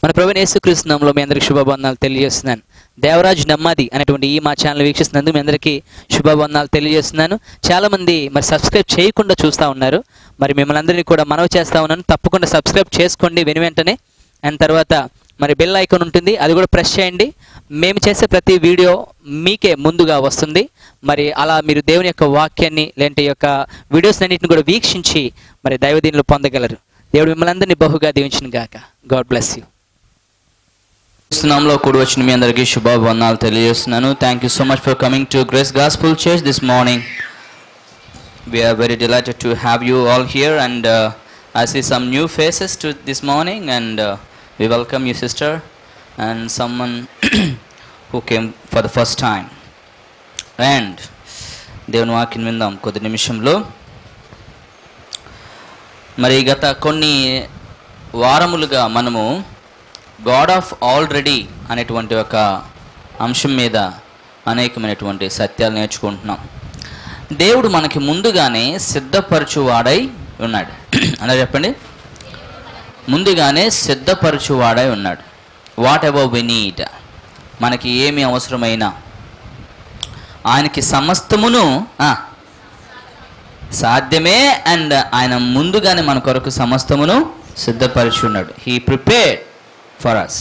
మన ప్రవీణ్ యేసుక్రీస్తునామంలో మీ అందరికి శుభబంధనాలు తెలియజేస్తున్నాను దేవరాజ్ నమ్మది అనేటువంటి ఈ మా ఛానల్ వీక్షిస్తున్నందుకు మీ అందరికీ శుభబంధనాలు తెలియజేస్తున్నాను చాలామంది మరి సబ్స్క్రైబ్ చేయకుండా చూస్తూ ఉన్నారు మరి మిమ్మల్ని అందరినీ కూడా మనవి చేస్తూ ఉన్నాను తప్పకుండా సబ్స్క్రైబ్ చేసుకోండి వెను వెంటనే అండ్ తర్వాత మరి బెల్ ఐకాన్ ఉంటుంది అది కూడా ప్రెస్ చేయండి మేము చేసే ప్రతి వీడియో మీకే ముందుగా వస్తుంది మరి అలా మీరు దేవుని యొక్క వాక్యాన్ని లేదంటే ఈ యొక్క వీడియోస్ అన్నింటిని కూడా వీక్షించి మరి దైవదీనులు పొందగలరు దేవుడు మిమ్మల్ని అందరినీ బహుగా దీవించిన గాక గాడ్ బ్లెస్ యూ నామంలో కూడి వచ్చిన మీ అందరికీ శుభాభవందనాలు తెలియజేస్తున్నాను thank you so much for coming to Grace Gospel Church this morning we're very delighted to have you all here and I see some new faces to this morning and we welcome you sister and someone who came for the first time అండ్ దేవుని వాక్యం విందాం కొద్ది నిమిషంలో మరి గత కొన్ని వారములుగా మనము గాడ్ ఆఫ్ ఆల్రెడీ అనేటువంటి ఒక అంశం మీద అనేకమైనటువంటి సత్యాలు నేర్చుకుంటున్నాం దేవుడు మనకి ముందుగానే సిద్ధపరచువాడై ఉన్నాడు అలా చెప్పండి ముందుగానే సిద్ధపరచువాడై ఉన్నాడు వాట్ ఎవర్ వి నీడ్ మనకి ఏమి అవసరమైనా ఆయనకి సమస్తమును ఆ, సాధ్యమే అండ్ ఆయన ముందుగానే మన కొరకు సమస్తమును సిద్ధపరిచి ఉన్నాడు హీ ప్రిపేర్డ్ ఫర్ అస్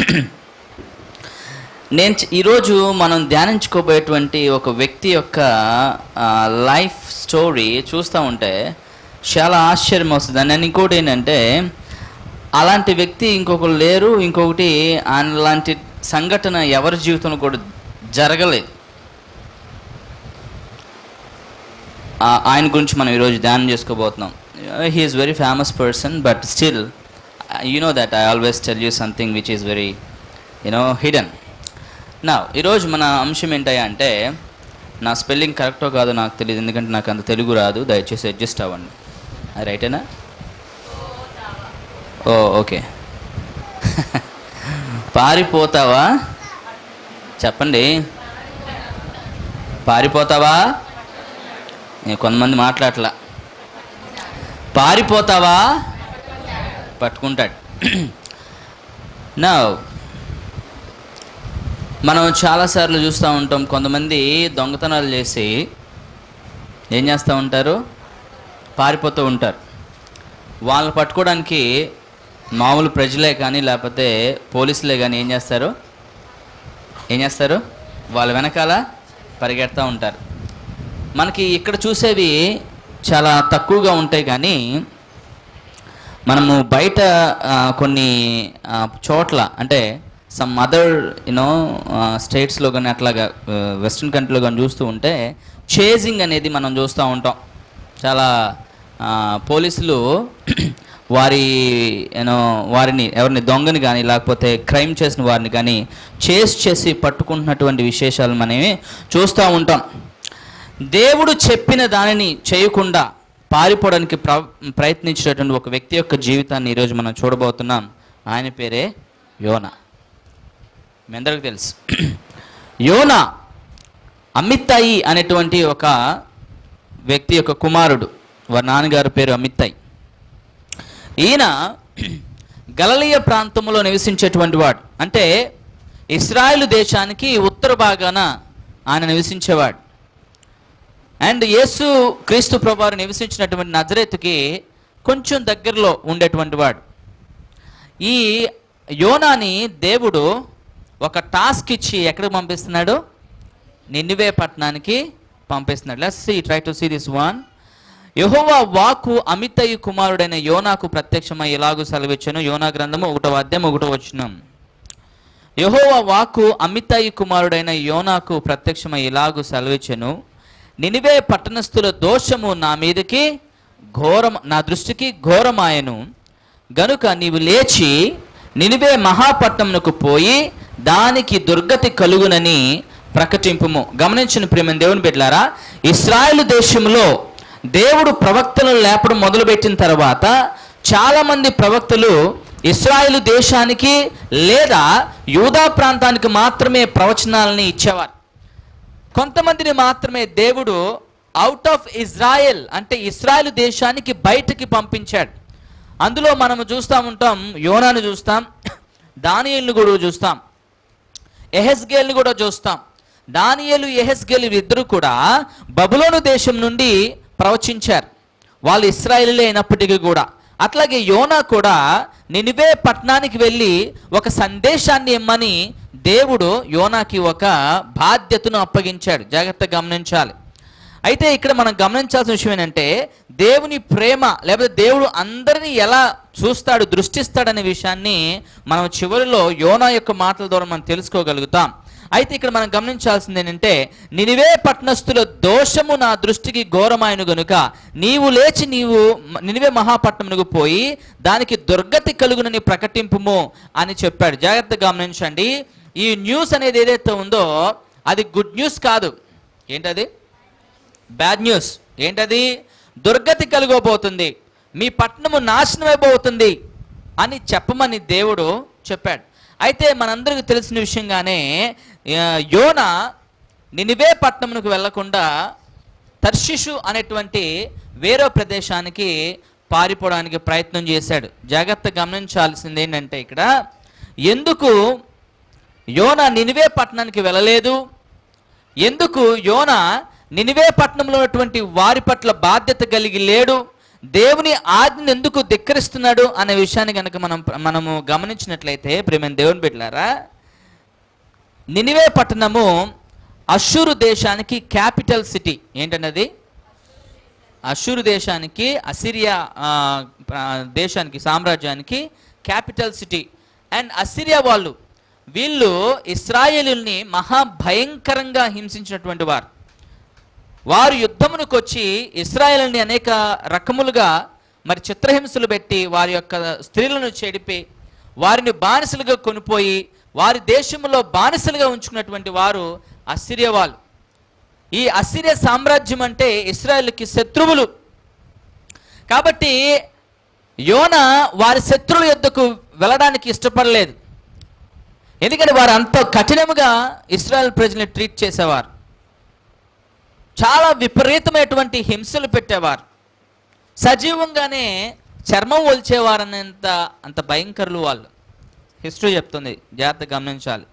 నేను చ- ఈరోజు మనం ధ్యానించుకోబోయేటువంటి ఒక వ్యక్తి యొక్క లైఫ్ స్టోరీ చూస్తూ ఉంటే చాలా ఆశ్చర్యం వస్తుంది అండ్ ఇంకోటి ఏంటంటే అలాంటి వ్యక్తి ఇంకొకరు లేరు ఇంకొకటి అలాంటి సంఘటన ఎవరి జీవితంలో కూడా జరగలేదు ఆ- ఆయన గురించి మనం ఈరోజు ధ్యానం చేసుకోబోతున్నాం he is very famous person but still you know that I always tell you something which is very you know hidden నా ఈరోజు మన అంశం ఏంటయ్యా అంటే నా స్పెల్లింగ్ కరెక్టో కాదో నాకు తెలియదు ఎందుకంటే నాకు అంత తెలుగు రాదు దయచేసి అడ్జస్ట్ అవ్వండి అది రైటేనా ఓ ఓకే పారిపోతావా చెప్పండి పారిపోతావా నేను కొంతమంది మాట్లాడలా పారిపోతావా పట్టుకుంటాడు నా మనం చాలాసార్లు చూస్తూ ఉంటాం కొంతమంది దొంగతనాలు చేసి ఏం చేస్తూ ఉంటారు పారిపోతూ ఉంటారు వాళ్ళని పట్టుకోవడానికి మామూలు ప్రజలే కానీ లేకపోతే పోలీసులే కానీ ఏం చేస్తారు ఏం చేస్తారు వాళ్ళ వెనకాల పరిగెడతా ఉంటారు మనకి ఇక్కడ చూసేవి చాలా తక్కువగా ఉంటాయి కానీ మనము బయట ఆ, కొన్ని ఆ, చోట్ల అంటే సమ్ అదర్ యూనో స్టేట్స్లో కానీ అట్లాగా వెస్ట్రన్ కంట్రీలో కానీ చూస్తూ ఉంటే చేజింగ్ అనేది మనం చూస్తూ ఉంటాం చాలా ఆ, పోలీసులు వారి యూనో వారిని ఎవరిని దొంగని కానీ లేకపోతే క్రైమ్ చేసిన వారిని కానీ చేస్ చేసి పట్టుకుంటున్నటువంటి విశేషాలు మనమే చూస్తూ ఉంటాం దేవుడు చెప్పిన దానిని చేయకుండా పారిపోవడానికి ప్ర ప్రయత్నించేటటువంటి ఒక వ్యక్తి యొక్క జీవితాన్ని ఈరోజు మనం చూడబోతున్నాం ఆయన పేరే యోనా మీ అందరికి తెలుసు యోనా అమిత్తాయి అనేటువంటి ఒక వ్యక్తి యొక్క కుమారుడు వారి నాన్నగారి పేరు అమిత్తాయి ఈయన గలలీయ ప్రాంతంలో నివసించేటువంటి వాడు అంటే ఇస్రాయేల్ దేశానికి ఉత్తర భాగాన ఆయన నివసించేవాడు అండ్ యేసు క్రీస్తు ప్రభువారు నివసించినటువంటి నజరేతుకి కొంచెం దగ్గరలో ఉండేటువంటి వాడు ఈ యోనాని దేవుడు ఒక టాస్క్ ఇచ్చి ఎక్కడికి పంపిస్తున్నాడు నిన్నువే పట్టణానికి పంపిస్తున్నాడు let's see try to see this one యెహోవా వాకు అమితయ్య కుమారుడైన యోనాకు ప్రత్యక్షమై ఇలాగు సెలవిచ్చాను యోనా గ్రంథము ఒకటో అధ్యాయం ఒకటో వచ్చినాం యెహోవా వాకు అమితాయి కుమారుడైన యోనాకు ప్రత్యక్షమై ఇలాగు సెలవిచ్చెను నినివే పట్టణస్థుల దోషము నా మీదకి ఘోరం నా దృష్టికి ఘోరమాయను గనుక నీవు లేచి నినివే మహాపట్నమునకు పోయి దానికి దుర్గతి కలుగునని ప్రకటింపుము గమనించిన ప్రేమ దేవుని బిడ్డలారా ఇస్రాయేల్ దేశంలో దేవుడు ప్రవక్తలను లేపడం మొదలుపెట్టిన తర్వాత చాలామంది ప్రవక్తలు ఇస్రాయేల్ దేశానికి లేదా యూదా ప్రాంతానికి మాత్రమే ప్రవచనాలని ఇచ్చేవారు కొంతమందిని మాత్రమే దేవుడు అవుట్ ఆఫ్ ఇజ్రాయెల్ అంటే ఇస్రాయేల్ దేశానికి బయటికి పంపించాడు అందులో మనము చూస్తూ ఉంటాం యోనాను చూస్తాం దానియేలుని కూడా చూస్తాం ఎహెస్గేల్ని కూడా చూస్తాం దానియేలు ఎహెస్గేలు ఇద్దరు కూడా బబులోను దేశం నుండి ప్రవచించారు వాళ్ళు ఇస్రాయేలే అయినప్పటికీ కూడా అట్లాగే యోనా కూడా నినివే పట్టణానికి వెళ్ళి ఒక సందేశాన్ని ఇమ్మని దేవుడు యోనాకి ఒక బాధ్యతను అప్పగించాడు జాగ్రత్తగా గమనించాలి అయితే ఇక్కడ మనం గమనించాల్సిన విషయం ఏంటంటే దేవుని ప్రేమ లేకపోతే దేవుడు అందరినీ ఎలా చూస్తాడు దృష్టిస్తాడనే విషయాన్ని మనం చివరిలో యోనా యొక్క మాటల ద్వారా మనం తెలుసుకోగలుగుతాం అయితే ఇక్కడ మనం గమనించాల్సింది ఏంటంటే నినివే పట్టణస్థుల దోషము నా దృష్టికి ఘోరమైన గనుక నీవు లేచి నీవు మ- నినివే మహాపట్నమునకు పోయి దానికి దుర్గతి కలుగునని ప్రకటింపుము అని చెప్పాడు జాగ్రత్తగా గమనించండి ఈ న్యూస్ అనేది ఏదైతే ఉందో అది గుడ్ న్యూస్ కాదు ఏంటది బ్యాడ్ న్యూస్ ఏంటది దుర్గతి కలుగబోతుంది మీ పట్టణము నాశనం అయిపోతుంది అని చెప్పమని దేవుడు చెప్పాడు అయితే మనందరికీ తెలిసిన విషయంగానే ఆ, యోన నినివే పట్టణమునకు వెళ్లకుండా తర్షిషు అనేటువంటి వేరే ప్రదేశానికి పారిపోవడానికి ప్రయత్నం చేశాడు జాగ్రత్త గమనించాల్సింది ఏంటంటే ఇక్కడ ఎందుకు యోన నినివే పట్టణానికి వెళ్ళలేదు ఎందుకు యోన నినివే పట్టణంలో ఉన్నటువంటి వారి పట్ల బాధ్యత కలిగి లేడు దేవుని ఆజ్ఞను ఎందుకు ధిక్కరిస్తున్నాడు అనే విషయాన్ని కనుక మనం మనము గమనించినట్లయితే ప్రేమ దేవుని బిడ్డలారా నినివే పట్టణము అషూరు దేశానికి క్యాపిటల్ సిటీ ఏంటన్నది అషూరు దేశానికి అసిరియా ఆ, ఆ, దేశానికి సామ్రాజ్యానికి క్యాపిటల్ సిటీ అండ్ అసిరియా వాళ్ళు వీళ్ళు ఇస్రాయేలుల్ని మహాభయంకరంగా హింసించినటువంటి వారు వారు యుద్ధమునకు వచ్చి ఇస్రాయేల్ని అనేక రకములుగా మరి చిత్రహింసలు పెట్టి వారి యొక్క స్త్రీలను చెడిపి వారిని బానిసలుగా కొనిపోయి వారి దేశంలో బానిసలుగా ఉంచుకున్నటువంటి వారు అసిరియా వాళ్ళు ఈ అసిరియా సామ్రాజ్యం అంటే ఇస్రాయేల్కి శత్రువులు కాబట్టి యోన వారి శత్రువుల యొద్దకు వెళ్ళడానికి ఇష్టపడలేదు ఎందుకంటే వారు అంత కఠినముగా ఇస్రాయల్ ప్రజల్ని ట్రీట్ చేసేవారు చాలా విపరీతమైనటువంటి హింసలు పెట్టేవారు సజీవంగానే చర్మం ఒలిచేవారనేంత అంత భయంకరులు వాళ్ళు హిస్టరీ చెప్తుంది జాగ్రత్త గమనించాలి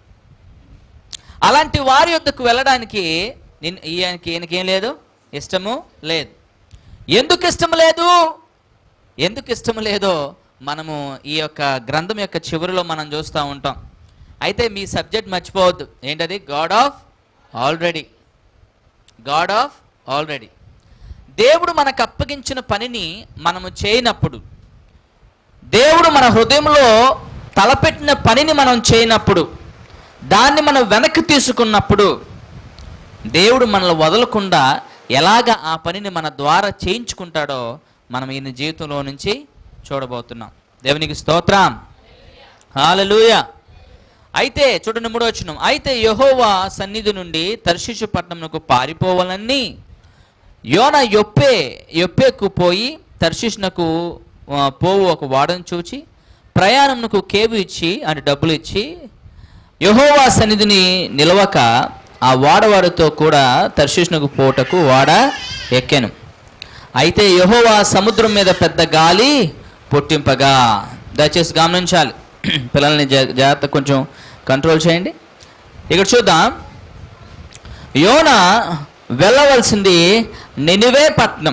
అలాంటి వారి యొద్దకు వెళ్ళడానికి నేను- ఈయనకి ఈయనకేం లేదు ఇష్టము లేదు ఎందుకు ఇష్టం లేదు ఎందుకు ఇష్టం లేదో మనము ఈ యొక్క గ్రంథం యొక్క చివరిలో మనం చూస్తూ ఉంటాం అయితే మీ సబ్జెక్ట్ మర్చిపోవద్దు ఏంటది God of already God of already దేవుడు మనకు అప్పగించిన పనిని మనము చేయనప్పుడు దేవుడు మన హృదయంలో తలపెట్టిన పనిని మనం చేయనప్పుడు దాన్ని మనం వెనక్కి తీసుకున్నప్పుడు దేవుడు మనల్ని వదలకుండా ఎలాగ ఆ పనిని మన ద్వారా చేయించుకుంటాడో మనం ఈయన జీవితంలో నుంచి చూడబోతున్నాం దేవునికి స్తోత్రం హాలలుయ అయితే చూడండి మూడో వచనం అయితే యెహోవా సన్నిధి నుండి తర్షిషు పట్టణంకు పారిపోవాలని యోన యొప్పే యొప్పేకు పోయి తర్షిష్నకు ఆ, పోవు ఒక వాడను చూచి ప్రయాణంకు కేవు ఇచ్చి అంటే డబ్బులు ఇచ్చి యెహోవా సన్నిధిని నిలవక ఆ వాడవారితో కూడా తర్షిష్నకు పోటకు వాడ ఎక్కెను అయితే యెహోవా సముద్రం మీద పెద్ద గాలి పుట్టింపగా దయచేసి గమనించాలి పిల్లల్ని జా- జాగ్రత్త కొంచెం కంట్రోల్ చేయండి ఇక్కడ చూద్దాం యోన వెళ్ళవలసింది నినివే పట్నం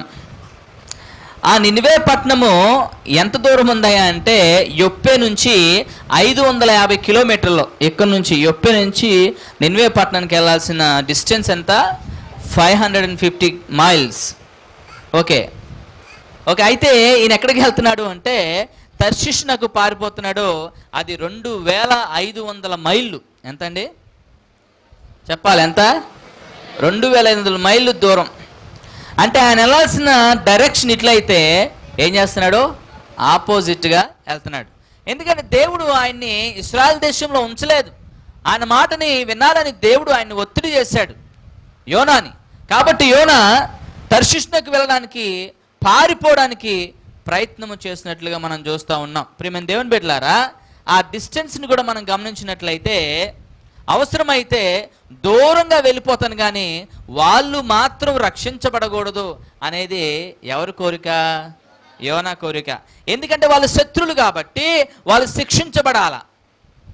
ఆ నినివే పట్నము ఎంత దూరం ఉందయ్యా అంటే యొప్పే నుంచి ఐదు వందల యాభై కిలోమీటర్లు ఇక్కడ నుంచి యొప్పే నుంచి నినివే పట్టణానికి వెళ్ళాల్సిన డిస్టెన్స్ ఎంత five hundred and fifty miles okay okay అయితే ఈయన ఎక్కడికి వెళ్తున్నాడు అంటే తర్షిష్నకు పారిపోతున్నాడు అది రెండు వేల ఐదు వందల మైళ్ళు ఎంత అండి చెప్పాలి ఎంత రెండు వేల ఐదు వందల మైళ్ళు దూరం అంటే ఆయన వెళ్ళాల్సిన డైరెక్షన్ ఇట్లయితే ఏం చేస్తున్నాడు ఆపోజిట్గా వెళ్తున్నాడు ఎందుకంటే దేవుడు ఆయన్ని ఇస్రాయల్ దేశంలో ఉంచలేదు ఆయన మాటని వినాలని దేవుడు ఆయన్ని ఒత్తిడి చేశాడు యోనాని కాబట్టి యోనా తర్షిష్ణకు వెళ్ళడానికి పారిపోవడానికి ప్రయత్నము చేసినట్లుగా మనం చూస్తూ ఉన్నాం ప్రియమైన దేవుని బిడ్డలారా ఆ డిస్టెన్స్ని కూడా మనం గమనించినట్లయితే అవసరమైతే దూరంగా వెళ్ళిపోతాను కానీ వాళ్ళు మాత్రం రక్షించబడకూడదు అనేది ఎవరి కోరిక యోనా కోరిక ఎందుకంటే వాళ్ళు శత్రులు కాబట్టి వాళ్ళు శిక్షించబడాల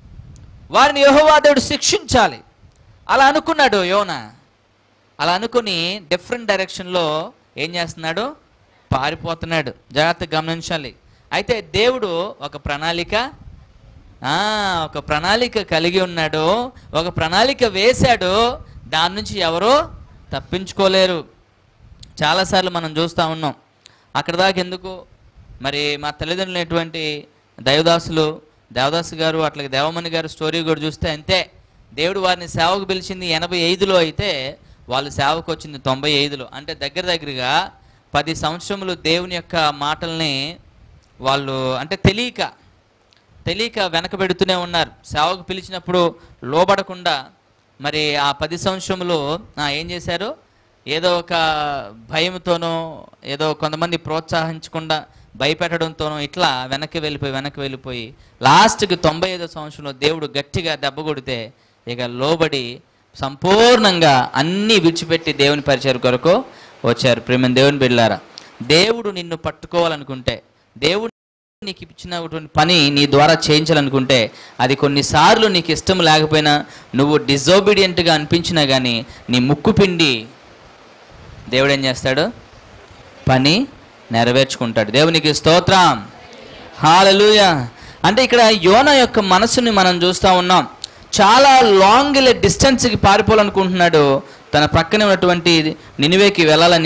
వారిని యెహోవా దేవుడు శిక్షించాలి అలా అనుకున్నాడు యోన అలా అనుకుని డిఫరెంట్ డైరెక్షన్లో ఏం చేస్తున్నాడు పారిపోతున్నాడు జాగ్రత్తగా గమనించాలి అయితే దేవుడు ఒక ప్రణాళిక ఆ, ఒక ప్రణాళిక కలిగి ఉన్నాడు ఒక ప్రణాళిక వేశాడు దాని నుంచి ఎవరో తప్పించుకోలేరు చాలాసార్లు మనం చూస్తూ ఉన్నాం అక్కడ దాకా ఎందుకు మరి మా తల్లిదండ్రులైనటువంటి దైవదాసులు దేవదాసు గారు అట్లాగే దేవమణి గారు స్టోరీ కూడా చూస్తే అంతే దేవుడు వారిని సేవకు పిలిచింది ఎనభై ఐదులో అయితే వాళ్ళు సేవకు వచ్చింది తొంభై ఐదులో అంటే దగ్గర దగ్గరగా పది సంవత్సరములు దేవుని యొక్క మాటల్ని వాళ్ళు అంటే తెలియక తెలియక వెనకబెడుతూనే ఉన్నారు సేవకు పిలిచినప్పుడు లోబడకుండా మరి ఆ పది సంవత్సరములు ఆ, ఏం చేశారు ఏదో ఒక భయంతోనో ఏదో కొంతమంది ప్రోత్సహించకుండా భయపెట్టడంతోనో ఇట్లా వెనక్కి వెళ్ళిపోయి వెనక్కి వెళ్ళిపోయి లాస్ట్కి తొంభై ఐదో సంవత్సరంలో దేవుడు గట్టిగా దెబ్బ కొడితే ఇక లోబడి సంపూర్ణంగా అన్నీ విడిచిపెట్టి దేవుని పరిచయం కొరకు వచ్చారు ప్రేమ దేవుని బిడ్డారా దేవుడు నిన్ను పట్టుకోవాలనుకుంటే దేవుడు నీకు ఇచ్చినటువంటి పని నీ ద్వారా చేయించాలనుకుంటే అది కొన్నిసార్లు నీకు ఇష్టం లేకపోయినా నువ్వు డిజోబీడియంట్గా అనిపించినా కానీ నీ ముక్కు పిండి దేవుడు ఏం చేస్తాడు పని నెరవేర్చుకుంటాడు దేవునికి స్తోత్రం హాలలుయ అంటే ఇక్కడ యోన యొక్క మనసుని మనం చూస్తూ ఉన్నాం చాలా లాంగ్ డిస్టెన్స్కి పారిపోవాలనుకుంటున్నాడు తన ప్రక్కనే ఉన్నటువంటి నినివేకి వెళ్ళాలని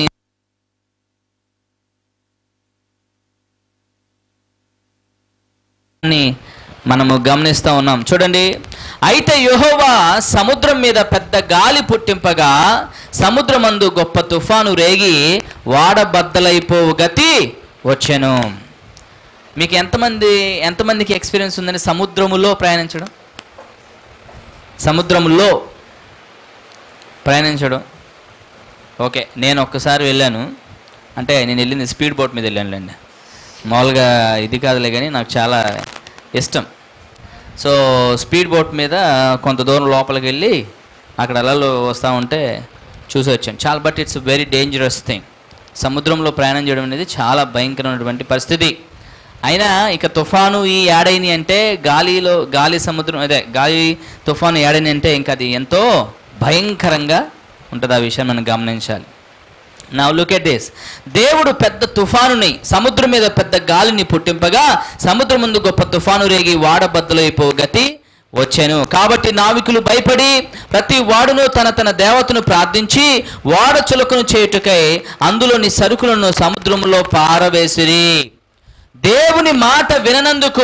అని మనము గమనిస్తూ ఉన్నాం చూడండి అయితే యెహోవా సముద్రం మీద పెద్ద గాలి పుట్టింపగా సముద్రమందు గొప్ప తుఫాను రేగి వాడబద్దలైపోవు గతి వచ్చెను మీకు ఎంతమంది ఎంతమందికి ఎక్స్పీరియన్స్ ఉందని సముద్రములో ప్రయాణించడం సముద్రములో ప్రయాణించడం ఓకే నేను ఒక్కసారి వెళ్ళాను అంటే నేను వెళ్ళింది స్పీడ్ బోట్ మీద వెళ్ళానులేండి మామూలుగా ఇది కాదులే కానీ నాకు చాలా ఇష్టం సో స్పీడ్ బోట్ మీద కొంత దూరం లోపలికి వెళ్ళి అక్కడ అలలు వస్తూ ఉంటే చూసి వచ్చాను చాలా but it's very dangerous thing సముద్రంలో ప్రయాణం చేయడం అనేది చాలా భయంకరమైనటువంటి పరిస్థితి అయినా ఇక తుఫాను ఈ ఏడైని అంటే గాలిలో గాలి సముద్రం అదే గాలి తుఫాను ఏడైని అంటే ఇంకా అది ఎంతో భయంకరంగా ఉంటుంది ఆ విషయం మనం గమనించాలి నా లుక్ ఎట్ దిస్ దేవుడు పెద్ద తుఫానుని సముద్రం మీద పెద్ద గాలిని పుట్టింపగా సముద్రం ముందు గొప్ప తుఫాను రేగి వాడబద్దలైపో గతి వచ్చాను కాబట్టి నావికులు భయపడి ప్రతి వాడును తన తన దేవతను ప్రార్థించి వాడ చులకను చేయుటకై అందులోని సరుకులను సముద్రంలో పారవేసిరి దేవుని మాట విననందుకు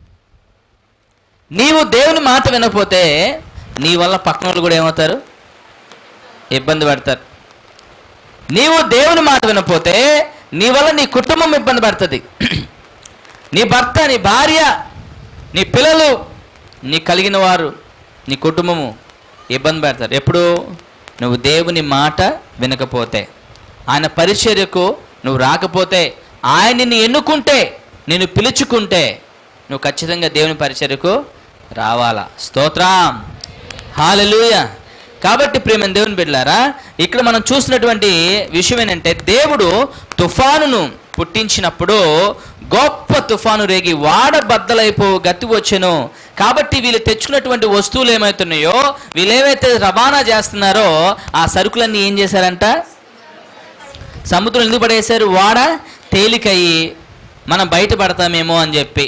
నీవు దేవుని మాట వినకపోతే నీ వల్ల పక్కన వాళ్ళు కూడా ఏమవుతారు ఇబ్బంది పడతారు నీవు దేవుని మాట వినపోతే నీ వల్ల నీ కుటుంబం ఇబ్బంది పడుతుంది నీ భర్త నీ భార్య నీ పిల్లలు నీ కలిగిన వారు నీ కుటుంబము ఇబ్బంది పెడతారు ఎప్పుడు నువ్వు దేవుని మాట వినకపోతే ఆయన పరిచర్యకు నువ్వు రాకపోతే ఆయన నిన్ను ఎన్నుకుంటే నిన్ను పిలుచుకుంటే నువ్వు ఖచ్చితంగా దేవుని పరిచర్యకు రావాలా స్తోత్రం హాలెలూయ కాబట్టి ప్రేమ దేవుని బిడ్డలారా ఇక్కడ మనం చూసినటువంటి విషయం ఏంటంటే దేవుడు తుఫానును పుట్టించినప్పుడు గొప్ప తుఫాను రేగి వాడ బద్దలైపో గతి వచ్చెను కాబట్టి వీళ్ళు తెచ్చుకున్నటువంటి వస్తువులు ఏమవుతున్నాయో వీళ్ళు ఏవైతే రవాణా చేస్తున్నారో ఆ సరుకులన్నీ ఏం చేశారంట సముద్రం ఎందుకు పడేశారు వాడ తేలికయ్యి మనం బయటపడతామేమో అని చెప్పి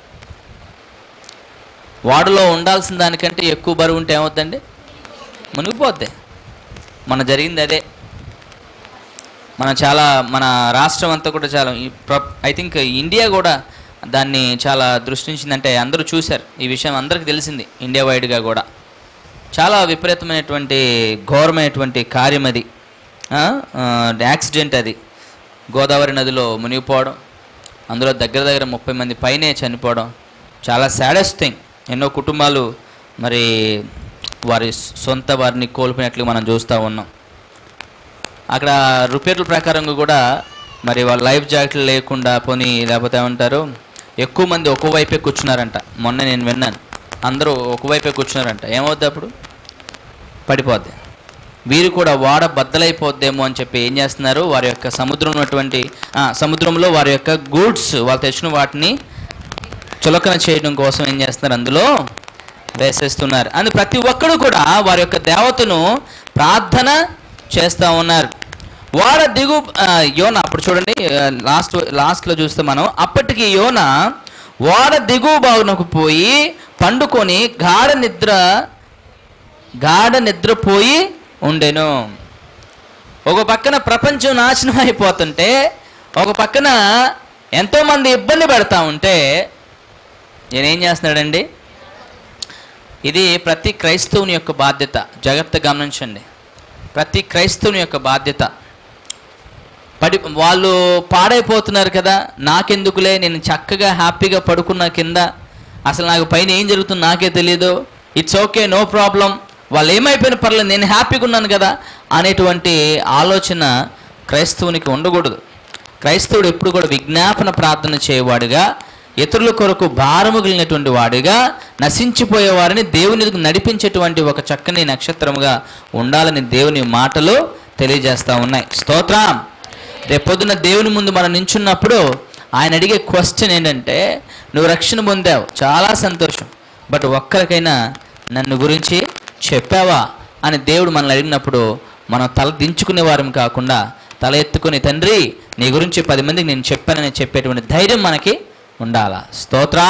వాడలో ఉండాల్సిన దానికంటే ఎక్కువ బరువు ఉంటే ఏమవుతుందండి మునిగిపోద్ది మన జరిగింది అదే మన చాలా మన రాష్ట్రం అంతా కూడా చాలా ఐ థింక్ ఇండియా కూడా దాన్ని చాలా దృష్టించిందంటే అందరూ చూశారు ఈ విషయం అందరికీ తెలిసింది ఇండియా వైడ్గా కూడా చాలా విపరీతమైనటువంటి ఘోరమైనటువంటి కార్యం అది ఆ, ఆ, యాక్సిడెంట్ అది గోదావరి నదిలో మునిగిపోవడం అందులో దగ్గర దగ్గర ముప్పై మంది పైనే చనిపోవడం చాలా సాడెస్ట్ థింగ్ ఎన్నో కుటుంబాలు మరి వారి సొంత వారిని కోల్పోయినట్లు మనం చూస్తూ ఉన్నాం అక్కడ రిపేర్ల ప్రకారంగా కూడా మరి వాళ్ళ లైఫ్ జాకెట్లు లేకుండా పోనీ లేకపోతే ఏమంటారు ఎక్కువ మంది ఒకవైపే కూర్చున్నారంట మొన్న నేను విన్నాను అందరూ ఒకవైపే కూర్చున్నారంట ఏమవుద్ది అప్పుడు పడిపోద్ది వీరు కూడా వాడ బద్దలైపోద్దేమో అని చెప్పి ఏం చేస్తున్నారు వారి యొక్క సముద్రం ఉన్నటువంటి ఆ, సముద్రంలో వారి యొక్క గూడ్స్ వాళ్ళు తెచ్చిన వాటిని చులకన చేయడం కోసం ఏం చేస్తున్నారు అందులో వేసేస్తున్నారు అని ప్రతి ఒక్కరు కూడా వారి యొక్క దేవతను ప్రార్థన చేస్తూ ఉన్నారు వాడ దిగు ఆ, యోన అప్పుడు చూడండి ఆ, లాస్ట్ లాస్ట్లో చూస్తే మనం అప్పటికి యోన వాడ దిగువ బాగునకు పోయి పండుకొని గాఢ నిద్ర గాఢ నిద్రపోయి ఉండెను ఒక పక్కన ప్రపంచం నాశనం అయిపోతుంటే ఒక పక్కన ఎంతోమంది ఇబ్బంది పెడతా ఉంటే నేనేం చేస్తున్నాడండి ఇది ప్రతి క్రైస్తవుని యొక్క బాధ్యత జాగ్రత్త గమనించండి ప్రతి క్రైస్తవుని యొక్క బాధ్యత పడి వాళ్ళు పాడైపోతున్నారు కదా నాకెందుకులే నేను చక్కగా హ్యాపీగా పడుకున్నా కింద అసలు నాకు పైన ఏం జరుగుతుందో నాకే తెలియదు ఇట్స్ ఓకే నో ప్రాబ్లం వాళ్ళు ఏమైపోయినా పర్లేదు నేను హ్యాపీగా ఉన్నాను కదా అనేటువంటి ఆలోచన క్రైస్తవునికి ఉండకూడదు క్రైస్తవుడు ఎప్పుడు కూడా విజ్ఞాపన ప్రార్థన చేయవాడుగా ఇతరుల కొరకు భారము కలిగినటువంటి వాడిగా నశించిపోయే వారిని దేవుని ఎదుగు నడిపించేటువంటి ఒక చక్కని నక్షత్రముగా ఉండాలని దేవుని మాటలు తెలియజేస్తా ఉన్నాయి స్తోత్రం రేపొద్దున దేవుని ముందు మనం నించున్నప్పుడు ఆయన అడిగే క్వశ్చన్ ఏంటంటే నువ్వు రక్షణ పొందావు చాలా సంతోషం బట్ ఒక్కరికైనా నన్ను గురించి చెప్పావా అని దేవుడు మనల్ని అడిగినప్పుడు మనం తల దించుకునే వారం కాకుండా తల ఎత్తుకుని తండ్రి నీ గురించి పది మందికి నేను చెప్పానని చెప్పేటువంటి ధైర్యం మనకి ఉండాలా స్తోత్రం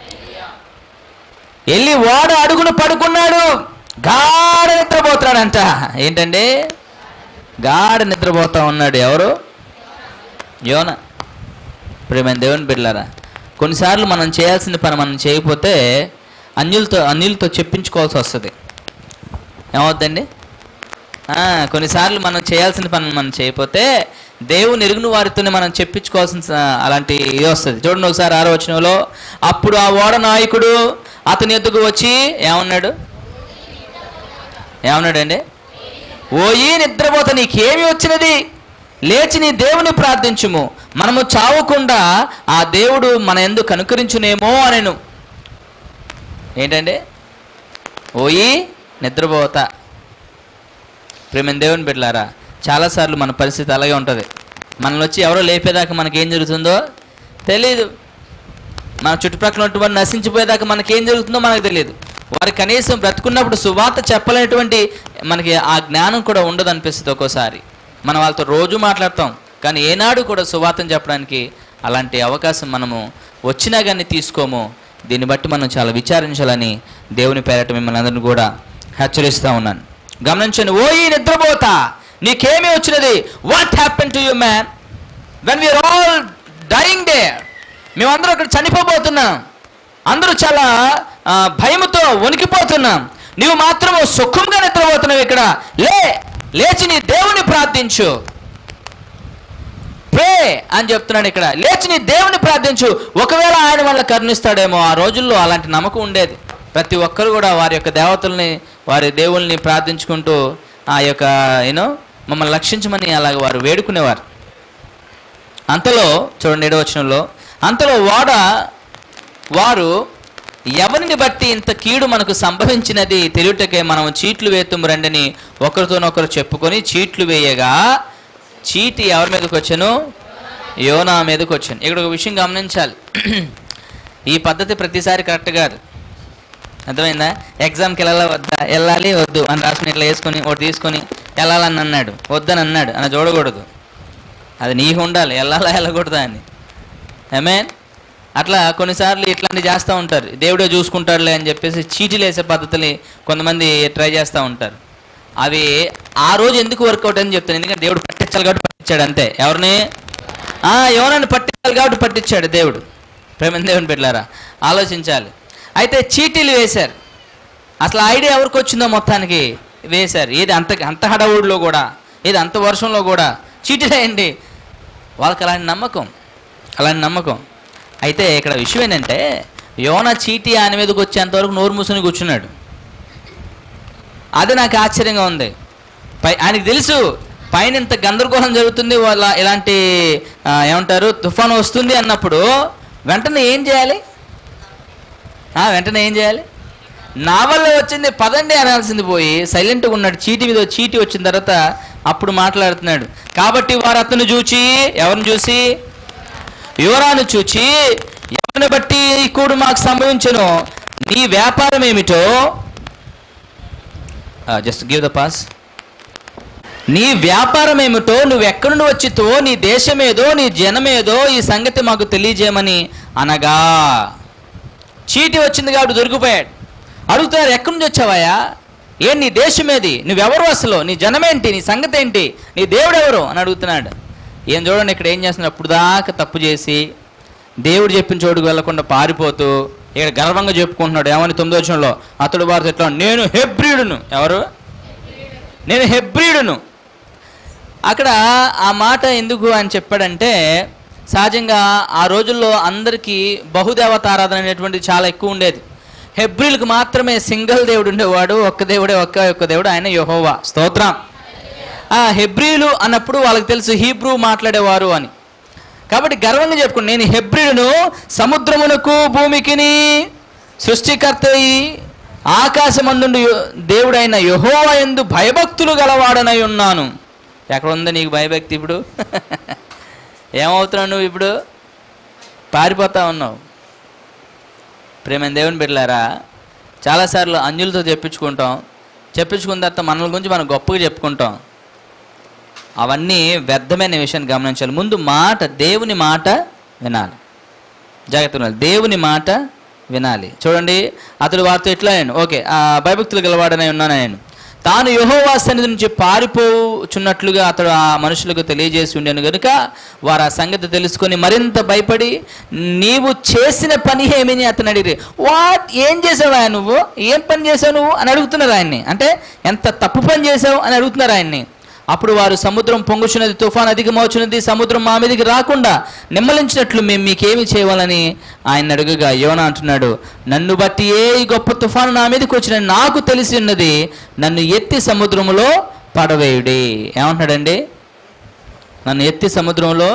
వెళ్ళి వాడు అడుగును పడుకున్నాడు గాఢ నిద్రపోతున్నాడంట ఏంటండి గాఢ నిద్రపోతా ఉన్నాడు ఎవరు యోన ప్రేమైన దేవుని బిడ్డలారా కొన్నిసార్లు మనం చేయాల్సిన పని మనం చేయకపోతే అన్యులతో అన్యులతో చెప్పించుకోవాల్సి వస్తుంది ఏమవుద్దండి ఆ, కొన్నిసార్లు మనం చేయాల్సిన పని మనం చేయకపోతే దేవుని ఎరుగుని వారితోనే మనం చెప్పించుకోవాల్సిన స- అలాంటి ఇది వస్తుంది చూడండి ఒకసారి ఆరో వచనంలో అప్పుడు ఆ ఓడ నాయకుడు అతని ఎద్దుకు వచ్చి ఏమన్నాడు ఏమన్నాడండి ఓయి నిద్రపోత నీకేమి వచ్చినది లేచి నీ దేవుని ప్రార్థించుము మనము చావకుండా ఆ దేవుడు మన ఎందు కనుకరించునేమో అనెను ఏంటండి ఓయి నిద్రపోతా ప్రేమ దేవుని బిడ్డలారా చాలాసార్లు మన పరిస్థితి అలాగే ఉంటుంది మనల్ని వచ్చి ఎవరో లేపేదాకా మనకేం జరుగుతుందో తెలియదు మన చుట్టుప్రక్కల ఉన్నటువంటి నశించిపోయేదాకా మనకేం జరుగుతుందో మనకు తెలియదు వారు కనీసం బ్రతుకున్నప్పుడు సువార్త చెప్పలేనటువంటి మనకి ఆ జ్ఞానం కూడా ఉండదు అనిపిస్తుంది ఒక్కోసారి మనం వాళ్ళతో రోజు మాట్లాడతాం కానీ ఏనాడు కూడా సువార్తను చెప్పడానికి అలాంటి అవకాశం మనము వచ్చినా కానీ తీసుకోము దీన్ని బట్టి మనం చాలా విచారించాలని దేవుని పేరట మిమ్మల్ని అందరిని కూడా హెచ్చరిస్తూ ఉన్నాను గమనించండి ఓ ఈ నిద్రపోతా నీకేమీ వచ్చినది what happen to you man when we're all dying day మేమందరం ఇక్కడ చనిపోబోతున్నాం అందరూ చాలా ఆ, భయముతో వణికిపోతున్నాం నీవు మాత్రం సుఖంగా నిద్రపోతున్నావు ఇక్కడ లే లేచి నీ దేవుని ప్రార్థించు ప్రే అని చెప్తున్నాడు ఇక్కడ లేచి నీ దేవుని ప్రార్థించు ఒకవేళ ఆయన వల్ల కరుణిస్తాడేమో ఆ రోజుల్లో అలాంటి నమ్మకం ఉండేది ప్రతి ఒక్కరు కూడా వారి యొక్క దేవతల్ని వారి దేవుల్ని ప్రార్థించుకుంటూ ఆ యొక్క యూనో మమ్మల్ని రక్షించమని అలాగ వారు వేడుకునేవారు అంతలో చూడండి ఏడవ వచనంలో అంతలో వాడ వారు ఎవరిని బట్టి ఇంత కీడు మనకు సంభవించినది తెలియటకే మనం చీట్లు వేతుము రండిని ఒకరితోనొకరు చెప్పుకొని చీట్లు వేయగా చీటి ఎవరి మీదకి వచ్చాను యోనా మీదకి వచ్చాను ఇక్కడ ఒక విషయం గమనించాలి ఈ పద్ధతి ప్రతిసారి కరెక్ట్ కాదు అర్థమైందా ఎగ్జామ్కి వెళ్ళాలా వద్దా వెళ్ళాలి వద్దు అని రాసుకుని ఇట్లా వేసుకొని ఒకటి తీసుకొని వెళ్ళాలని అన్నాడు వద్దని అన్నాడు అని చూడకూడదు అది నీకు ఉండాలి వెళ్ళాలా వెళ్ళకూడదా అని మీన్ అట్లా కొన్నిసార్లు ఇట్లాంటివి చేస్తూ ఉంటారు దేవుడే చూసుకుంటాడులే అని చెప్పేసి చీటీలు వేసే పద్ధతులు కొంతమంది ట్రై చేస్తూ ఉంటారు అవి ఆ రోజు ఎందుకు వర్కౌట్ అని చెప్తాను ఎందుకంటే దేవుడు పట్టించాలి కాబట్టి పట్టించాడు అంతే ఎవరిని ఆ, ఎవరని పట్టించాలి కాబట్టి పట్టించాడు దేవుడు ప్రేమ దేవుని పెట్టారా ఆలోచించాలి అయితే చీటీలు వేశారు అసలు ఐడియా ఎవరికి వచ్చిందో మొత్తానికి వేశారు ఏది అంత అంత హడవుడిలో కూడా ఏది అంత వర్షంలో కూడా చీటీలు వేయండి వాళ్ళకి అలాంటి నమ్మకం అలాంటి నమ్మకం అయితే ఇక్కడ విషయం ఏంటంటే యోన చీటీ ఆయన మీదకి వచ్చేంతవరకు నోరు మూసుని కూర్చున్నాడు అది నాకు ఆశ్చర్యంగా ఉంది పై ఆయనకి తెలుసు పైన ఇంత గందరగోళం జరుగుతుంది వాళ్ళ ఇలాంటి ఆ, ఏమంటారు తుఫాను వస్తుంది అన్నప్పుడు వెంటనే ఏం చేయాలి ఆ, వెంటనే ఏం చేయాలి నా వల్ల వచ్చింది పదండి అనాల్సింది పోయి సైలెంట్గా ఉన్నాడు చీటి మీద చీటి వచ్చిన తర్వాత అప్పుడు మాట్లాడుతున్నాడు కాబట్టి వారు అతను చూచి ఎవరిని చూసి యువరాను చూచి ఎవరిని బట్టి ఈ కూడు మాకు సంభవించను నీ వ్యాపారం ఏమిటో జస్ట్ గివ్ ద పాస్ నీ వ్యాపారం ఏమిటో నువ్వు ఎక్కడి నుండి వచ్చితో నీ దేశమేదో నీ జనమేదో ఈ సంగతి మాకు తెలియజేయమని అనగా చీటి వచ్చింది కాబట్టి దొరికిపోయాడు అడుగుతున్నారు ఎక్కడి నుంచి వచ్చావయ్యా ఏం నీ దేశమేది నువ్వెవరు అసలు నీ జనమేంటి నీ సంగతి ఏంటి నీ దేవుడు ఎవరు అని అడుగుతున్నాడు ఏం చూడండి ఇక్కడ ఏం చేస్తున్నాడు అప్పుడు దాకా తప్పు చేసి దేవుడు చెప్పిన చోటుకు వెళ్లకుండా పారిపోతూ ఇక్కడ గర్వంగా చెప్పుకుంటున్నాడు ఏమని తొమ్మిదో వచ్చంలో అతడు వారితో ఎట్లా నేను హెబ్రిడును ఎవరు నేను హెబ్రిడును అక్కడ ఆ మాట ఎందుకు అని చెప్పాడంటే సహజంగా ఆ రోజుల్లో అందరికీ బహుదేవతారాధన అనేటువంటిది చాలా ఎక్కువ ఉండేది హెబ్రిల్కి మాత్రమే సింగిల్ దేవుడు ఉండేవాడు ఒక్క దేవుడే ఒక్క ఒక్క దేవుడు ఆయన యెహోవా స్తోత్రం ఆ హెబ్రిలు అన్నప్పుడు వాళ్ళకి తెలుసు హీబ్రూ మాట్లాడేవారు అని కాబట్టి గర్వంగా చెప్పుకుని నేను హెబ్రిడును సముద్రమునకు భూమికిని సృష్టికర్త ఆకాశమందుండు యో- దేవుడైన యహోవా ఎందు భయభక్తులు గలవాడనై ఉన్నాను ఎక్కడ ఉంది నీకు భయభక్తి ఇప్పుడు ఏమవుతున్నావు నువ్వు ఇప్పుడు పారిపోతా ఉన్నావు ప్రేమ దేవుని బిడ్డలారా చాలాసార్లు అంజులతో చెప్పించుకుంటాం చెప్పించుకున్న తర్వాత మనల గురించి మనం గొప్పగా చెప్పుకుంటాం అవన్నీ వ్యర్థమైన విషయాన్ని గమనించాలి ముందు మాట దేవుని మాట వినాలి జాగ్రత్తగా వినాలి దేవుని మాట వినాలి చూడండి అతడు వారితో ఎట్లా నేను ఓకే ఆ భయభక్తులు గలవాడనే ఉన్నాను నేను తాను యహోవా సన్నిధి నుంచి పారిపోచున్నట్లుగా అతడు ఆ మనుషులకు తెలియజేసి ఉండేను కనుక వారు ఆ సంగతి తెలుసుకొని మరింత భయపడి నీవు చేసిన పని ఏమని అతను అడిగి వాట్ ఏం చేసావా నువ్వు ఏం పని చేసావు నువ్వు అని అడుగుతున్నారు ఆయన్ని అంటే ఎంత తప్పు పని చేసావు అని అడుగుతున్నారు ఆయన్ని అప్పుడు వారు సముద్రం పొంగుచున్నది తుఫాన్ అధికమవుచున్నది సముద్రం మా మీదకి రాకుండా నిమ్మలించినట్లు మేము మీకేమి చేయవాలని ఆయన అడుగగా యోన అంటున్నాడు నన్ను బట్టి ఏ ఈ గొప్ప తుఫాను నా మీదకి వచ్చిన నాకు తెలిసి ఉన్నది నన్ను ఎత్తి సముద్రములో పడవేయుడి ఏమంటున్నాడండి నన్ను ఎత్తి సముద్రంలో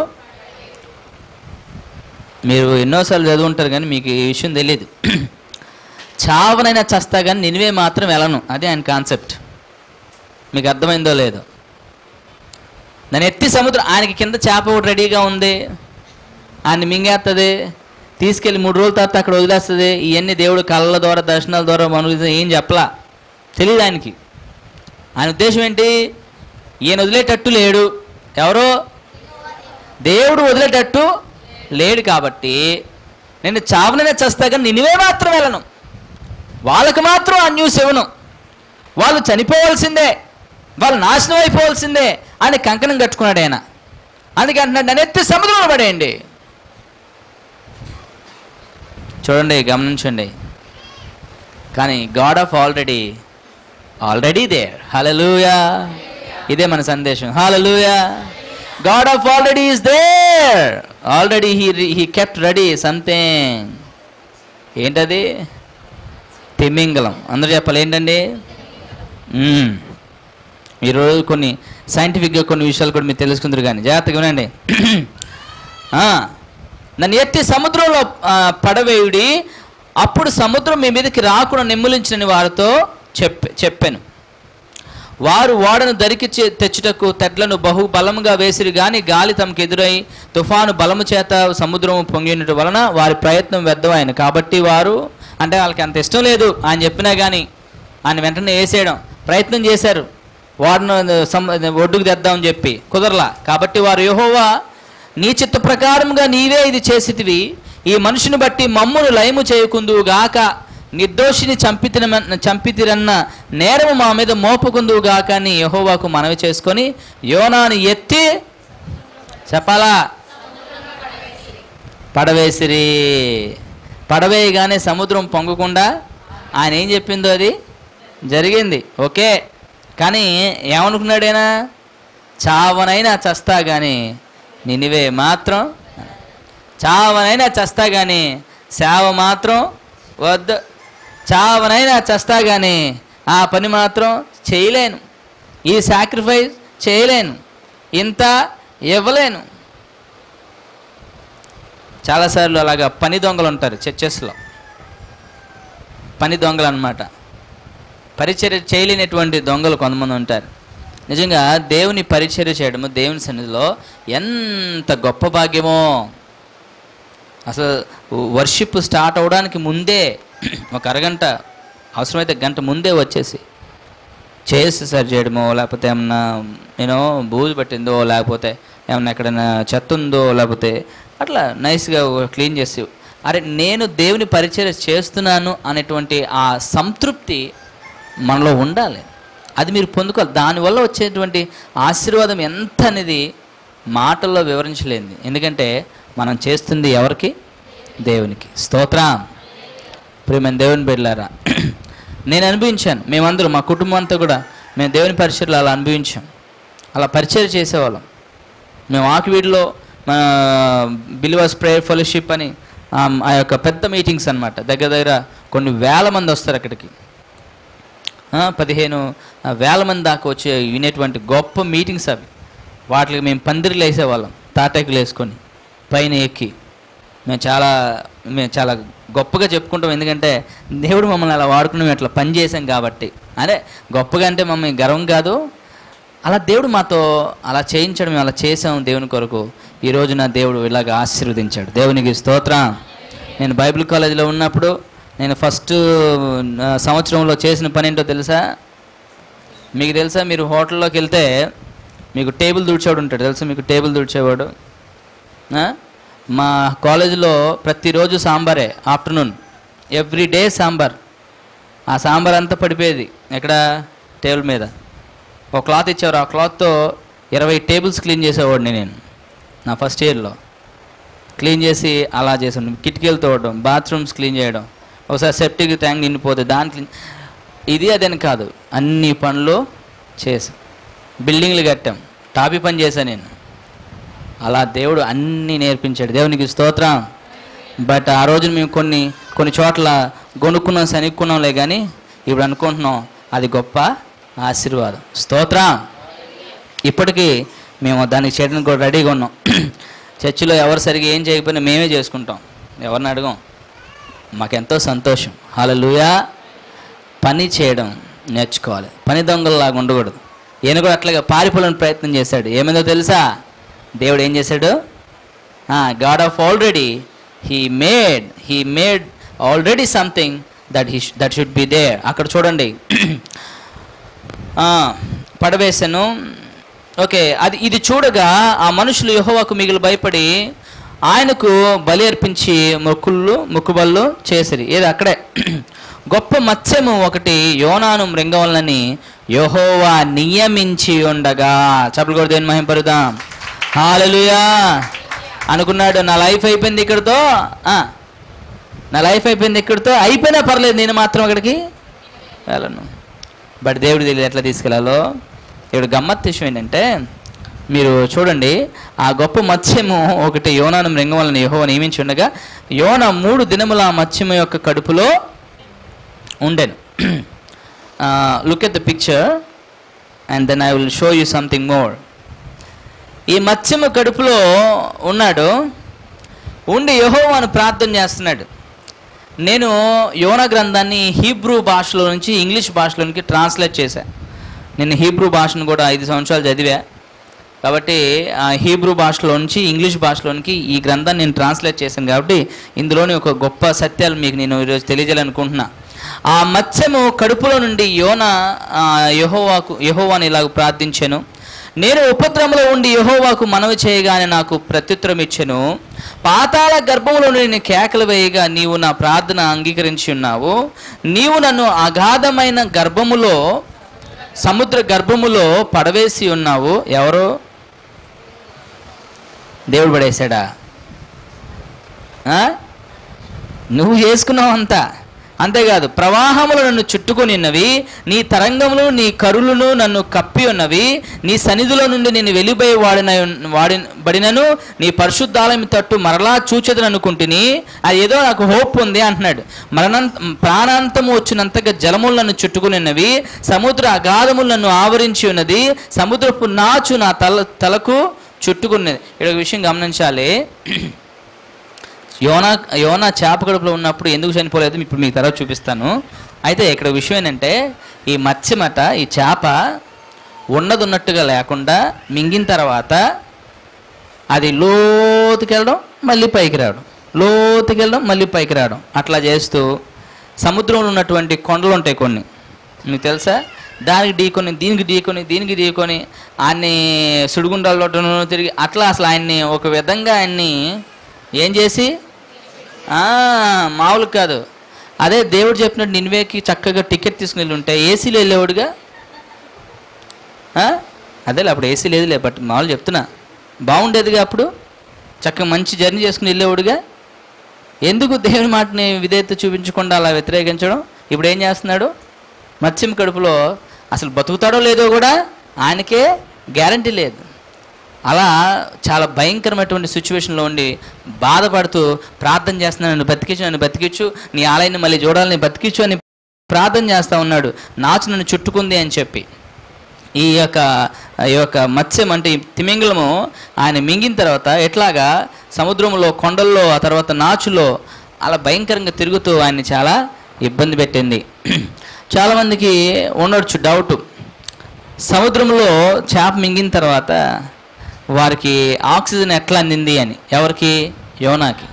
మీరు ఎన్నోసార్లు చదువు ఉంటారు కానీ మీకు ఈ విషయం తెలియదు చావనైనా చస్తా కానీ నినివే మాత్రం వెళ్ళను అదే ఆయన కాన్సెప్ట్ మీకు అర్థమైందో లేదో నన్ను ఎత్తి సముద్రం ఆయనకి కింద చేప ఒకటి రెడీగా ఉంది ఆయన మింగేస్తుంది తీసుకెళ్ళి మూడు రోజుల తర్వాత అక్కడ వదిలేస్తుంది ఇవన్నీ దేవుడు కళ్ళ ద్వారా దర్శనాల ద్వారా మనకు ఏం చెప్పలా తెలియదు ఆయనకి ఆయన ఉద్దేశం ఏంటి ఈయన వదిలేటట్టు లేడు ఎవరో దేవుడు వదిలేటట్టు లేడు కాబట్టి నేను చావననే చేస్తా కానీ నినివే మాత్రం వెళ్ళను వాళ్ళకి మాత్రం ఆ న్యూస్ ఇవ్వను వాళ్ళు చనిపోవాల్సిందే వాళ్ళు నాశనం అయిపోవాల్సిందే అని కంకణం కట్టుకున్నాడు ఆయన అందుకే అంటున్నాడు నన్ను ఎత్తి సముద్రంలో పడేయండి చూడండి గమనించండి కానీ God of already already there hallelujah ఇదే మన సందేశం hallelujah God of already is there already he he kept ready something ఏంటది తిమింగలం అందరూ చెప్పాలి ఏంటండి మ్మ్. ఈరోజు కొన్ని సైంటిఫిక్గా కొన్ని విషయాలు కూడా మీరు తెలుసుకుందరు కానీ జాగ్రత్తగా వినండి ఆ, నన్ను ఎత్తి సముద్రంలో ఆ, పడవేయుడి అప్పుడు సముద్రం మీ మీదకి రాకుండా నిమ్మలించిన వారితో చెప్ప చెప్పాను వారు ఓడను దరికి చే- తెచ్చుటకు తెడ్లను బహు బలముగా వేసిరి గాని గాలి తమకు ఎదురై తుఫాను బలము చేత సముద్రము పొంగినట్టు వలన వారి ప్రయత్నం వ్యర్థమైంది కాబట్టి వారు అంటే వాళ్ళకి అంత ఇష్టం లేదు ఆయన చెప్పినా కానీ ఆయన వెంటనే వేసేయడం ప్రయత్నం చేశారు వాడును సమ ఒడ్డుకు తెద్దామని చెప్పి కుదరలా కాబట్టి వారు యెహోవా నీ చిత్త ప్రకారముగా నీవే ఇది చేసితివి ఈ మనుషుని బట్టి మమ్మును లయము చేయకుందువు గాక నిర్దోషిని చంపితిన చంపితిరన్న నేరము మా మీద మోపుకుందువు గాక అని యెహోవాకు మనవి చేసుకొని యోనాని ఎత్తి చెప్పాలా పడవేసిరి పడవేయగానే సముద్రం పొంగకుండా ఆయన ఏం చెప్పిందో అది జరిగింది ఓకే కానీ ఏమనుకున్నాడైనా చావనైనా చస్తా కానీ నినివే మాత్రం చావనైనా చస్తా కానీ సేవ మాత్రం వద్దు చావనైనా చస్తా కానీ ఆ పని మాత్రం చేయలేను ఈ సాక్రిఫైస్ చేయలేను ఇంత ఇవ్వలేను చాలాసార్లు అలాగా పని దొంగలు ఉంటారు చర్చెస్లో పని దొంగలు అన్నమాట పరిచర్య చేయలేనటువంటి దొంగలు కొంతమంది ఉంటారు నిజంగా దేవుని పరిచర్య చేయడము దేవుని సన్నిధిలో ఎంత గొప్ప భాగ్యమో అసలు వర్షిప్ స్టార్ట్ అవడానికి ముందే ఒక అరగంట అవసరమైతే గంట ముందే వచ్చేసి చేసి సరి చేయడమో లేకపోతే ఏమన్నా నేను బూజు పట్టిందో లేకపోతే ఏమన్నా ఎక్కడైనా చెత్త ఉందో లేకపోతే అట్లా నైస్గా క్లీన్ చేసి అరే నేను దేవుని పరిచయం చేస్తున్నాను అనేటువంటి ఆ సంతృప్తి మనలో ఉండాలి అది మీరు పొందుకోవాలి దానివల్ల వచ్చేటువంటి ఆశీర్వాదం ఎంత అనేది మాటల్లో వివరించలేంది ఎందుకంటే మనం చేస్తుంది ఎవరికి దేవునికి స్తోత్రం ప్రియమైన దేవుని బిడ్డలారా నేను అనుభవించాను మేమందరం మా కుటుంబం అంతా కూడా మేము దేవుని పరిచయలు అలా అనుభవించాం అలా పరిచయం చేసేవాళ్ళం మేము ఆకివీడిలో మన బిలివర్స్ ప్రేయర్ ఫెలోషిప్ అని ఆ, ఆ యొక్క పెద్ద మీటింగ్స్ అన్నమాట దగ్గర దగ్గర కొన్ని వేల మంది వస్తారు అక్కడికి ఆ, పదిహేను ఆ, వేల మంది దాకా వచ్చి వినేటువంటి గొప్ప మీటింగ్స్ అవి వాటికి మేము పందిరిలు వేసేవాళ్ళం తాటాకులు వేసుకొని పైన ఎక్కి మేము చాలా మేము చాలా గొప్పగా చెప్పుకుంటాం ఎందుకంటే దేవుడు మమ్మల్ని అలా వాడుకుని మేము అట్లా పని చేసాం కాబట్టి అదే గొప్పగా అంటే మమ్మల్ని గర్వం కాదు అలా దేవుడు మాతో అలా చేయించడం మేము అలా చేసాం దేవుని కొరకు ఈ రోజున దేవుడు ఇలాగ ఆశీర్వదించాడు దేవునికి స్తోత్రం నేను బైబిల్ కాలేజీలో ఉన్నప్పుడు నేను ఫస్ట్ ఆ, సంవత్సరంలో చేసిన పని ఏంటో తెలుసా మీకు తెలుసా మీరు హోటల్లోకి వెళ్తే మీకు టేబుల్ తుడిచేవాడు ఉంటాడు తెలుసా మీకు టేబుల్ తుడిచేవాడు ఆ? మా కాలేజీలో ప్రతిరోజు సాంబారే ఆఫ్టర్నూన్ ఎవ్రీ డే సాంబార్ ఆ సాంబార్ అంతా పడిపోయేది ఎక్కడ టేబుల్ మీద ఒక క్లాత్ ఇచ్చేవారు ఆ క్లాత్తో ఇరవై టేబుల్స్ క్లీన్ చేసేవాడిని నేను నా ఫస్ట్ ఇయర్లో క్లీన్ చేసి అలా చేసాను కిటికీలు తోవడం బాత్రూమ్స్ క్లీన్ చేయడం ఒకసారి సెప్టిక్ ట్యాంక్ నిండిపోతే దాని క్లీన్ ఇది అదని కాదు అన్ని పనులు చేసాం బిల్డింగ్లు కట్టాం టాపీ పని చేశాను నేను అలా దేవుడు అన్నీ నేర్పించాడు దేవునికి స్తోత్రం బట్ ఆ రోజు మేము కొన్ని కొన్ని చోట్ల కొనుక్కున్నాం సనుక్కున్నాంలే కానీ ఇప్పుడు అనుకుంటున్నాం అది గొప్ప ఆశీర్వాదం స్తోత్రం ఇప్పటికీ మేము దానికి చేయడానికి కూడా రెడీగా ఉన్నాం చర్చిలో ఎవరు సరిగా ఏం చేయకపోయినా మేమే చేసుకుంటాం ఎవరిని అడగం మాకెంతో సంతోషం హల్లెలూయా పని చేయడం నేర్చుకోవాలి పని దొంగలలాగా ఉండకూడదు ఈయన కూడా అట్లాగే పారిపోవాలని ప్రయత్నం చేశాడు ఏమైందో తెలుసా దేవుడు ఏం చేశాడు God of already he made he made already something that he that should be there అక్కడ చూడండి ఆ, పడవేశాను ఓకే అది ఇది చూడగా ఆ మనుషులు యెహోవాకు మిగిలి భయపడి ఆయనకు బలి అర్పించి మొక్కుళ్ళు మొక్కుబళ్ళు చేసిరి ఏది అక్కడే గొప్ప మత్స్యము ఒకటి యోనాను మృంగవలనని యెహోవా నియమించి ఉండగా చెప్పలు కూడా దేని మహింపరుదాం హాలలుయా అనుకున్నాడు నా లైఫ్ అయిపోయింది ఇక్కడితో ఆ, నా లైఫ్ అయిపోయింది ఇక్కడితో అయిపోయినా పర్లేదు నేను మాత్రం అక్కడికి వెళ్ళను బట్ దేవుడు తెలియదు ఎట్లా తీసుకెళ్లాలో ఇప్పుడు గమ్మత్ విషయం ఏంటంటే మీరు చూడండి ఆ గొప్ప మత్స్యము ఒకటి యోనాను మృంగం వలన యహో నియమించి ఉండగా యోన మూడు దినముల ఆ మత్స్యము యొక్క కడుపులో ఉండెను look at the picture and then I will show you something more ఈ మత్స్యము కడుపులో ఉన్నాడు ఉండి యహోవాను ప్రార్థన చేస్తున్నాడు నేను యోన గ్రంథాన్ని హీబ్రూ భాషలో నుంచి ఇంగ్లీష్ భాషలోనికి ట్రాన్స్లేట్ చేశా నేను హీబ్రూ భాషను కూడా ఐదు సంవత్సరాలు చదివా కాబట్టి ఆ హీబ్రూ భాషలో నుంచి ఇంగ్లీష్ భాషలోనికి ఈ గ్రంథాన్ని నేను ట్రాన్స్లేట్ చేశాను కాబట్టి ఇందులోని ఒక గొప్ప సత్యాలు మీకు నేను ఈరోజు తెలియజేయాలనుకుంటున్నా ఆ మత్స్యము కడుపులో నుండి యోన ఆ, యెహోవాకు యెహోవాని ఇలాగ ప్రార్థించాను నేను ఉపద్రవంలో ఉండి యెహోవాకు మనవి చేయగానే నాకు ప్రత్యుత్తరం ఇచ్చెను పాతాళ గర్భంలో నేను కేకలు వేయగా నీవు నా ప్రార్థన అంగీకరించి ఉన్నావు నీవు నన్ను అగాధమైన గర్భములో సముద్ర గర్భములో పడవేసి ఉన్నావు ఎవరు దేవుడు పడేశాడా ఆ? నువ్వు చేసుకున్నావు అంతా అంతేకాదు ప్రవాహములు నన్ను చుట్టుకొని ఉన్నవి నీ తరంగములు నీ కరులను నన్ను కప్పి ఉన్నవి నీ సన్నిధిలో నుండి నేను వెలిపోయి వాడిన వాడి బడినను నీ పరిశుద్ధాలయం తట్టు మరలా చూచెదని అనుకుంటుని అది ఏదో నాకు హోప్ ఉంది అంటున్నాడు మరణాంత ప్రాణాంతము వచ్చినంతగా జలములు నన్ను చుట్టుకుని ఉన్నవి సముద్ర అగాధములు నన్ను ఆవరించి ఉన్నది సముద్రపు నాచు నా తల తలకు చుట్టుకున్నది ఇక్కడ ఒక విషయం గమనించాలి యోనా యోనా చేప కడుపులో ఉన్నప్పుడు ఎందుకు చనిపోలేదు ఇప్పుడు మీకు తర్వాత చూపిస్తాను అయితే ఇక్కడ విషయం ఏంటంటే ఈ మత్స్యమట ఈ చేప ఉన్నది ఉన్నట్టుగా లేకుండా మింగిన తర్వాత అది లోతుకి వెళ్ళడం మళ్ళీ పైకి రావడం లోతుకి వెళ్ళడం మళ్ళీ పైకి రావడం అట్లా చేస్తూ సముద్రంలో ఉన్నటువంటి కొండలు ఉంటాయి కొన్ని మీకు తెలుసా దానికి ఢీకొని దీనికి ఢీకొని దీనికి ఢీకొని ఆయన్ని సుడిగుండాల్లో తిరిగి అట్లా అసలు ఆయన్ని ఒక విధంగా ఆయన్ని ఏం చేసి ఆ, మామూలు కాదు అదే దేవుడు చెప్పినట్టు నిన్వేకి చక్కగా టికెట్ తీసుకుని వెళ్ళి ఉంటే ఏసీలో వెళ్ళేవాడుగా ఆ? అదేలే అప్పుడు ఏసీ లేదులే బట్ మామూలు చెప్తున్నా బాగుండేదిగా అప్పుడు చక్కగా మంచి జర్నీ చేసుకుని వెళ్ళేవాడుగా ఎందుకు దేవుని మాటని విధేయత చూపించకుండా అలా వ్యతిరేకించడం ఇప్పుడు ఏం చేస్తున్నాడు మత్స్యం కడుపులో అసలు బతుకుతాడో లేదో కూడా ఆయనకే గ్యారంటీ లేదు అలా చాలా భయంకరమైనటువంటి సిచ్యువేషన్లో ఉండి బాధపడుతూ ప్రార్థన చేస్తున్నాను నన్ను బతికించు నన్ను బతికించు నీ ఆలయాన్ని మళ్ళీ చూడాలని బతికించు అని ప్రార్థన చేస్తూ ఉన్నాడు నాచు నన్ను చుట్టుకుంది అని చెప్పి ఈ యొక్క ఈ యొక్క మత్స్యం అంటే ఈ తిమింగలము ఆయన మింగిన తర్వాత ఎట్లాగా సముద్రంలో కొండల్లో ఆ తర్వాత నాచులో అలా భయంకరంగా తిరుగుతూ ఆయన్ని చాలా ఇబ్బంది పెట్టింది చాలామందికి ఉండొచ్చు డౌట్ సముద్రంలో చేప మింగిన తర్వాత వారికి ఆక్సిజన్ ఎట్లా అందింది అని ఎవరికి యోనాకి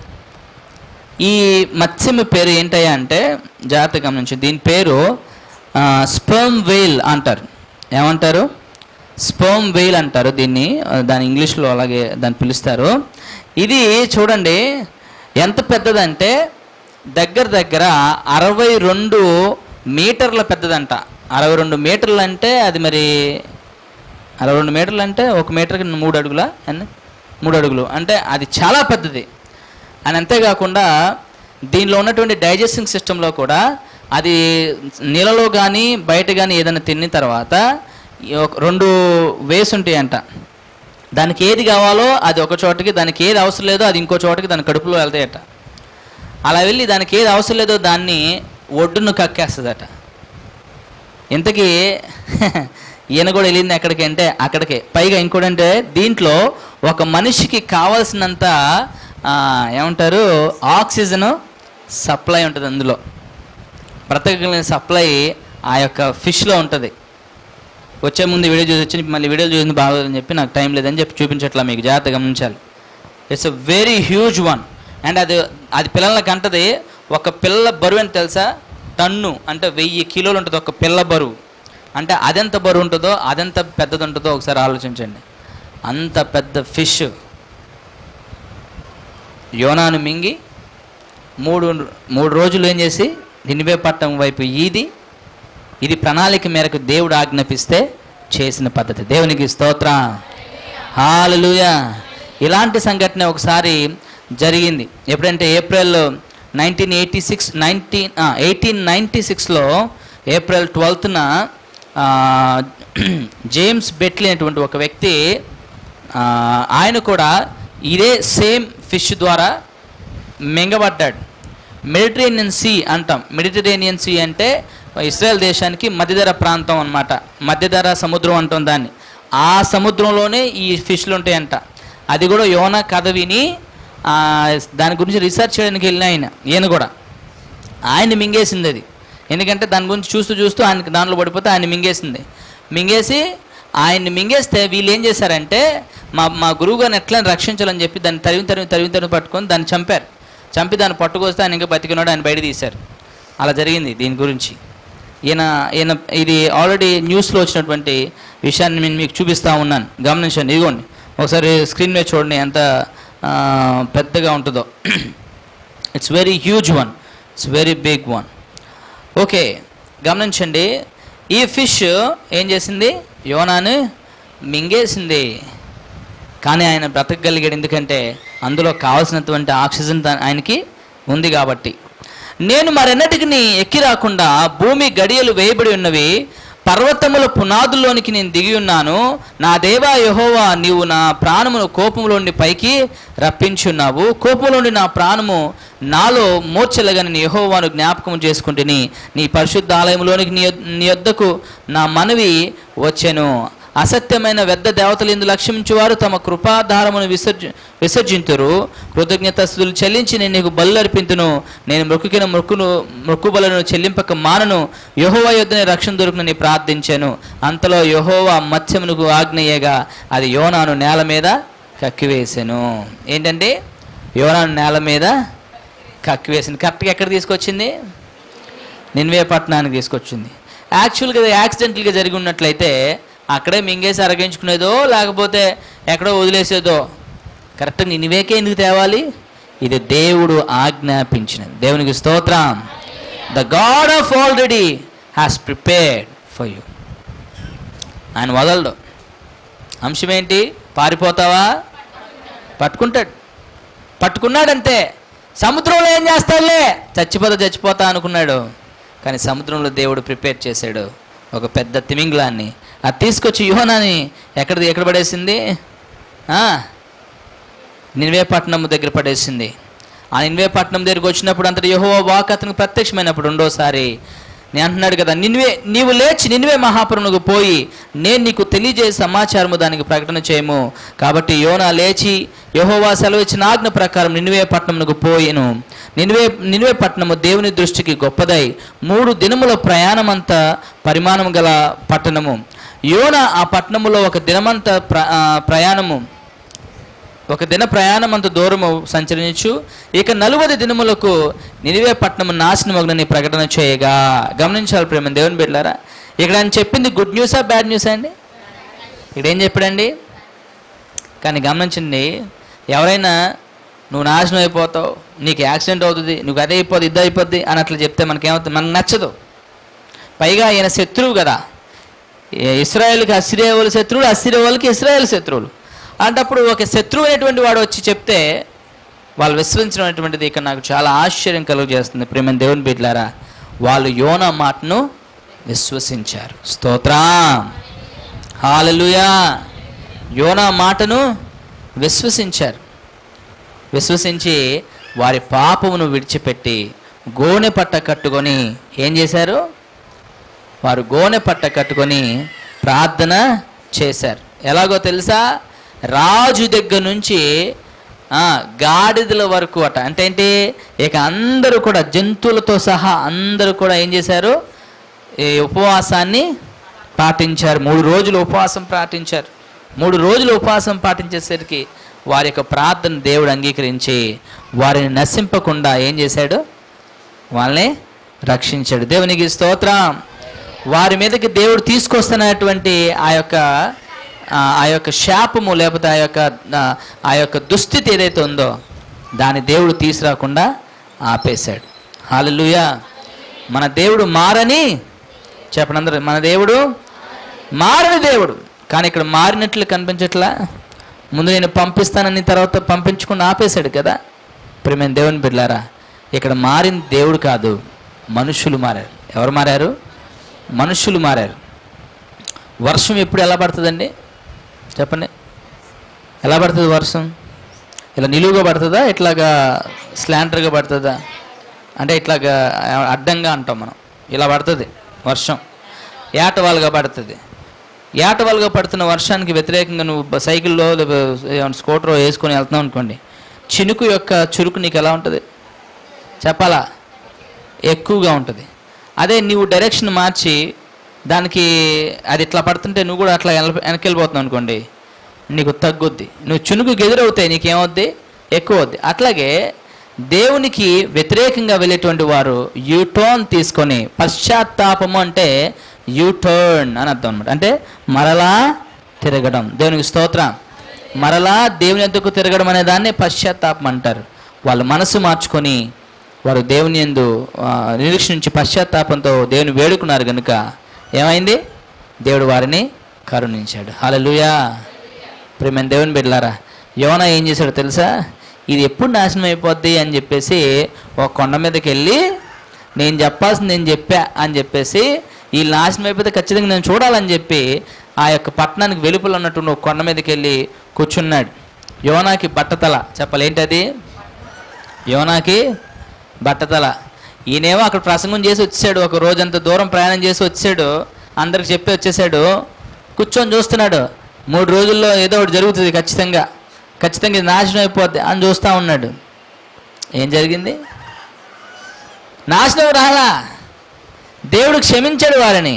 ఈ మత్స్యం పేరు ఏంటయ్యా అంటే జాగ్రత్తగా గమనించి దీని పేరు స్పర్మ్ వెయిల్ అంటారు ఏమంటారు స్పర్మ్ వెయిల్ అంటారు దీన్ని ఆ, దాని ఇంగ్లీష్లో అలాగే దాన్ని పిలుస్తారు ఇది చూడండి ఎంత పెద్దదంటే దగ్గర దగ్గర అరవై రెండు మీటర్ల పెద్దదంట అరవై రెండు మీటర్లు అంటే అది మరి అరవై రెండు మీటర్లు అంటే ఒక మీటర్కి మూడు అడుగుల అన్ని మూడు అడుగులు అంటే అది చాలా పెద్దది అని అంతేకాకుండా దీనిలో ఉన్నటువంటి డైజెస్టింగ్ సిస్టంలో కూడా అది నీళ్ళలో కానీ బయట కానీ ఏదైనా తిన్న తర్వాత ఈ ఒక రెండు వేస్ ఉంటాయంట దానికి ఏది కావాలో అది ఒక చోటకి దానికి ఏది అవసరం లేదో అది ఇంకో చోటకి దాని కడుపులో వెళ్తాయట అలా వెళ్ళి దానికి ఏది అవసరం లేదో దాన్ని ఒడ్డును కక్కేస్తుందట ఇంతకీ ఈయన కూడా వెళ్ళింది ఎక్కడికి అంటే అక్కడికే పైగా ఇంకోటంటే దీంట్లో ఒక మనిషికి కావాల్సినంత ఆ, ఏమంటారు ఆక్సిజన్ సప్లై ఉంటుంది అందులో బ్రతకగలిగిన సప్లై ఆ యొక్క ఫిష్లో ఉంటుంది వచ్చే ముందు వీడియో చూసి వచ్చి మళ్ళీ వీడియో చూసింది బాగోదని చెప్పి నాకు టైం లేదని చెప్పి చూపించట్లా మీకు జాగ్రత్త గమనించాలి it's a very huge one and అది అది పిల్లలకి అంటది ఒక పిల్ల బరువు అని తెలుసా టన్ను అంటే వెయ్యి కిలోలు ఉంటుంది ఒక పిల్ల బరువు అంటే అదెంత బరువు ఉంటుందో అదెంత పెద్దది ఉంటుందో ఒకసారి ఆలోచించండి అంత పెద్ద ఫిష్ యోనాను మింగి మూడు మూడు రోజులు ఏం చేసి నినివే పట్టణం వైపు ఈది ఇది ప్రణాళిక మేరకు దేవుడు ఆజ్ఞాపిస్తే చేసిన పద్ధతి దేవునికి స్తోత్ర హాలలుయా ఇలాంటి సంఘటన ఒకసారి జరిగింది ఎప్పుడంటే April nineteen eighty six nineteen eighteen ninety సిక్స్లో ఏప్రిల్ ట్వెల్త్న జేమ్స్ బెట్లీ అనేటువంటి ఒక వ్యక్తి ఆ, ఆయన కూడా ఇదే సేమ్ ఫిష్ ద్వారా మింగబడ్డాడు మెడిటరేనియన్ సీ అంటాం మెడిటరేనియన్ సీ అంటే ఇస్రాయెల్ దేశానికి మధ్యధర ప్రాంతం అన్నమాట మధ్యధర సముద్రం అంటాం దాన్ని ఆ సముద్రంలోనే ఈ ఫిష్లు ఉంటాయంట అది కూడా యోనా కథ విని ఆ, దాని గురించి రీసెర్చ్ చేయడానికి వెళ్ళిన ఆయన ఈయన కూడా ఆయన మింగేసింది అది ఎందుకంటే దాని గురించి చూస్తూ చూస్తూ ఆయనకి దాంట్లో పడిపోతే ఆయన మింగేసింది మింగేసి ఆయన్ని మింగేస్తే వీళ్ళు ఏం చేశారంటే మా మా గురువు గారిని ఎట్లా రక్షించాలని చెప్పి దాన్ని తరిమి తరిమి తరిమి తరిమి పట్టుకొని దాన్ని చంపారు చంపి దాన్ని పట్టుకొస్తే ఆయన ఇంకా బతికినాడు ఆయన బయట తీశారు అలా జరిగింది దీని గురించి ఈయన ఈయన ఇది ఆల్రెడీ న్యూస్లో వచ్చినటువంటి విషయాన్ని నేను మీకు చూపిస్తూ ఉన్నాను గమనించండి ఇదిగోండి ఒకసారి స్క్రీన్ మీద చూడండి ఎంత ఆ, పెద్దగా ఉంటుందో it's very huge one it's very big one okay గమనించండి ఈ ఫిష్ ఏం చేసింది యోనాను మింగేసింది కానీ ఆయన బ్రతకగలిగాడు ఎందుకంటే అందులో కావాల్సినటువంటి ఆక్సిజన్ దా- ఆయనకి ఉంది కాబట్టి నేను మరెన్నటికి ఎక్కి రాకుండా భూమి గడియలు వేయబడి ఉన్నవి పర్వతముల పునాదుల్లోనికి నేను దిగి ఉన్నాను నా దేవా యహోవా నీవు నా ప్రాణమును కోపంలోండి పైకి రప్పించున్నావు కోపంలోండి నా ప్రాణము నాలో మూర్చలగని నీ యహోవాను జ్ఞాపకం చేసుకుంటుని నీ పరిశుద్ధ ఆలయంలోనికి నీ యొద్- నీ యొద్దకు నా మనవి వచ్చెను అసత్యమైన వ్యర్థ దేవతలు ఇందు లక్ష్మించువారు తమ కృపాధారమును విసర్జ విసర్జింతురు కృతజ్ఞతస్తులు చెల్లించి నేను నీకు బలు అర్పింతును నేను మొక్కుకిన మొక్కును మొక్కుబలను చెల్లింపక మానను యహోవా యొద్దనే రక్షణ దొరుకునని ప్రార్థించాను అంతలో యహోవా మత్స్యమునకు ఆజ్ఞయ్యగా అది యోనాను నేల మీద కక్కివేశాను ఏంటంటే యోనాను నేల మీద కక్కివేసింది కరెక్ట్గా ఎక్కడ తీసుకొచ్చింది నిన్వే పట్టణానికి తీసుకొచ్చింది యాక్చువల్గా ఇది యాక్సిడెంటల్గా జరిగి ఉన్నట్లయితే అక్కడే మింగేసి అరగించుకునేదో లేకపోతే ఎక్కడో వదిలేసేదో కరెక్ట్ నినివేకే ఎందుకు తేవాలి ఇది దేవుడు ఆజ్ఞాపించినది దేవునికి స్తోత్రం the God of already has prepared for you ఆయన వదలడు అంశం ఏంటి పారిపోతావా పట్టుకుంటాడు పట్టుకున్నాడంతే సముద్రంలో ఏం చేస్తాడులే చచ్చిపోతా చచ్చిపోతా అనుకున్నాడు కానీ సముద్రంలో దేవుడు ప్రిపేర్ చేశాడు ఒక పెద్ద తిమింగ్లాన్ని అది తీసుకొచ్చి యోనాని ఎక్కడ ఎక్కడ పడేసింది ఆ, నిన్వే పట్టణం దగ్గర పడేసింది ఆ నిన్వే పట్టణం దగ్గరికి వచ్చినప్పుడు అంతటి యహో వాక్ అతనికి ప్రత్యక్షమైనప్పుడు రెండోసారి నేను అంటున్నాడు కదా నిన్వే నీవు లేచి నిన్వే మహాపురునికి పోయి నేను నీకు తెలియజేసే సమాచారము దానికి ప్రకటన చేయము కాబట్టి యోనా లేచి యహోవా సెలవు ఇచ్చిన ఆజ్ఞ ప్రకారం నిన్వే పట్టణమునకు పోయిను నిన్వే నిన్వే పట్టణము దేవుని దృష్టికి గొప్పదై మూడు దినముల ప్రయాణమంతా పరిమాణం గల పట్టణము యోన ఆ పట్టణములో ఒక దినమంత ప్ర ఆ, ప్రయాణము ఒక దిన ప్రయాణం అంత దూరము సంచరించు ఇక నలువది దినములకు నినివే పట్టణము నాశనమగునని ప్రకటన చేయగా గమనించాలి ప్రేమ దేవుని బిడ్డారా ఇక్కడ ఆయన చెప్పింది గుడ్ న్యూసా బ్యాడ్ న్యూసా అండి ఇక్కడ ఏం చెప్పాడండి కానీ గమనించండి ఎవరైనా నువ్వు నాశనం అయిపోతావు నీకు యాక్సిడెంట్ అవుతుంది నువ్వు అదే అయిపోద్ది ఇది అయిపోద్ది అని అట్లా చెప్తే మనకేమవుతుంది మనకు నచ్చదు పైగా ఈయన శత్రువు కదా ఏ- ఇస్రాయేల్కి అసిరియా వాళ్ళ శత్రువులు అసిరియా వాళ్ళకి ఇస్రాయేల్ శత్రువులు అలాంటప్పుడు ఒక శత్రువు అనేటువంటి వాడు వచ్చి చెప్తే వాళ్ళు విశ్వసించడం అనేటువంటిది ఇక్కడ నాకు చాలా ఆశ్చర్యం కలుగజేస్తుంది ప్రేమ దేవుని బిడ్లారా వాళ్ళు యోన మాటను విశ్వసించారు స్తోత్రం హాలలుయా యోనా మాటను విశ్వసించారు విశ్వసించి వారి పాపమును విడిచిపెట్టి గోనె పట్ట కట్టుకొని ఏం చేశారు వారు గోనె పట్ట కట్టుకొని ప్రార్థన చేశారు ఎలాగో తెలుసా రాజు దగ్గర నుంచి ఆ, గాడిదల వరకు అట అంటే ఏంటి ఇక అందరూ కూడా జంతువులతో సహా అందరూ కూడా ఏం చేశారు ఈ ఉపవాసాన్ని పాటించారు మూడు రోజులు ఉపవాసం పాటించారు మూడు రోజులు ఉపవాసం పాటించేసరికి వారి యొక్క ప్రార్థన దేవుడు అంగీకరించి వారిని నశింపకుండా ఏం చేశాడు వాళ్ళని రక్షించాడు దేవునికి స్తోత్రం వారి మీదకి దేవుడు తీసుకొస్తున్నటువంటి ఆ యొక్క ఆ ఆ యొక్క శాపము లేకపోతే ఆ యొక్క ఆ, ఆ యొక్క దుస్థితి ఏదైతే ఉందో దాన్ని దేవుడు తీసుకురాకుండా ఆపేశాడు హాలలుయా మన దేవుడు మారని చెప్పండి అందరూ మన దేవుడు మారని దేవుడు కానీ ఇక్కడ మారినట్లు కనిపించట్లా ముందు నేను పంపిస్తానని తర్వాత పంపించకుండా ఆపేశాడు కదా ప్రేమ దేవుని బిడ్డారా ఇక్కడ మారిన దేవుడు కాదు మనుషులు మారారు ఎవరు మారారు మనుషులు మారారు వర్షం ఎప్పుడు ఎలా పడుతుందండి చెప్పండి ఎలా పడుతుంది వర్షం ఇలా నిలువుగా పడుతుందా ఇట్లాగా స్లాంటర్గా పడుతుందా అంటే ఇట్లాగా అడ్డంగా అంటాం మనం ఇలా పడుతుంది వర్షం ఏటవాలుగా పడుతుంది ఏటవాలుగా పడుతున్న వర్షానికి వ్యతిరేకంగా నువ్వు బ- సైకిల్లో లేకపోతే స్కూటర్ వేసుకొని వెళ్తున్నావు అనుకోండి చినుకు యొక్క చురుకు నీకు ఎలా ఉంటుంది చెప్పాలా ఎక్కువగా ఉంటుంది అదే నీవు డైరెక్షన్ మార్చి దానికి అది ఇట్లా పడుతుంటే నువ్వు కూడా అట్లా వెనక- వెనక్కి వెళ్ళిపోతున్నావు అనుకోండి నీకు తగ్గుద్ది నువ్వు చునుకు ఎదురవుతాయి నీకేమవుద్ది ఎక్కువ అవుద్ది అట్లాగే దేవునికి వ్యతిరేకంగా వెళ్ళేటువంటి వారు యూటర్న్ తీసుకొని పశ్చాత్తాపము అంటే యూటర్న్ అని అర్థం అనమాట అంటే మరలా తిరగడం దేవునికి స్తోత్రం మరలా దేవుని ఎందుకు తిరగడం అనే దాన్ని పశ్చాత్తాపం అంటారు వాళ్ళు మనసు మార్చుకొని వారు దేవుని ఎందు ఆ, నిరీక్షణ నుంచి పశ్చాత్తాపంతో దేవుని వేడుకున్నారు కనుక ఏమైంది దేవుడు వారిని కరుణించాడు హల్లెలూయా ప్రేమ దేవుని బిడ్డలారా యోన ఏం చేశాడో తెలుసా ఇది ఎప్పుడు నాశనం అయిపోద్ది అని చెప్పేసి ఒక కొండ మీదకి వెళ్ళి నేను చెప్పాల్సింది నేను చెప్పా అని చెప్పేసి ఈ నాశనం అయిపోతే ఖచ్చితంగా నేను చూడాలని చెప్పి ఆ యొక్క పట్టణానికి వెలుపల ఉన్నటువంటి ఒక కొండ మీదకి వెళ్ళి కూర్చున్నాడు యోనాకి బట్టతల చెప్పాలి ఏంటది యోనాకి బట్టతల ఈయనేమో అక్కడ ప్రసంగం చేసి వచ్చాడు ఒక రోజంత దూరం ప్రయాణం చేసి వచ్చాడు అందరికి చెప్పి వచ్చేసాడు కూర్చొని చూస్తున్నాడు మూడు రోజుల్లో ఏదో ఒకటి జరుగుతుంది ఖచ్చితంగా ఖచ్చితంగా ఇది నాశనం అయిపోద్ది అని చూస్తూ ఉన్నాడు ఏం జరిగింది నాశనం రాలా దేవుడు క్షమించాడు వారిని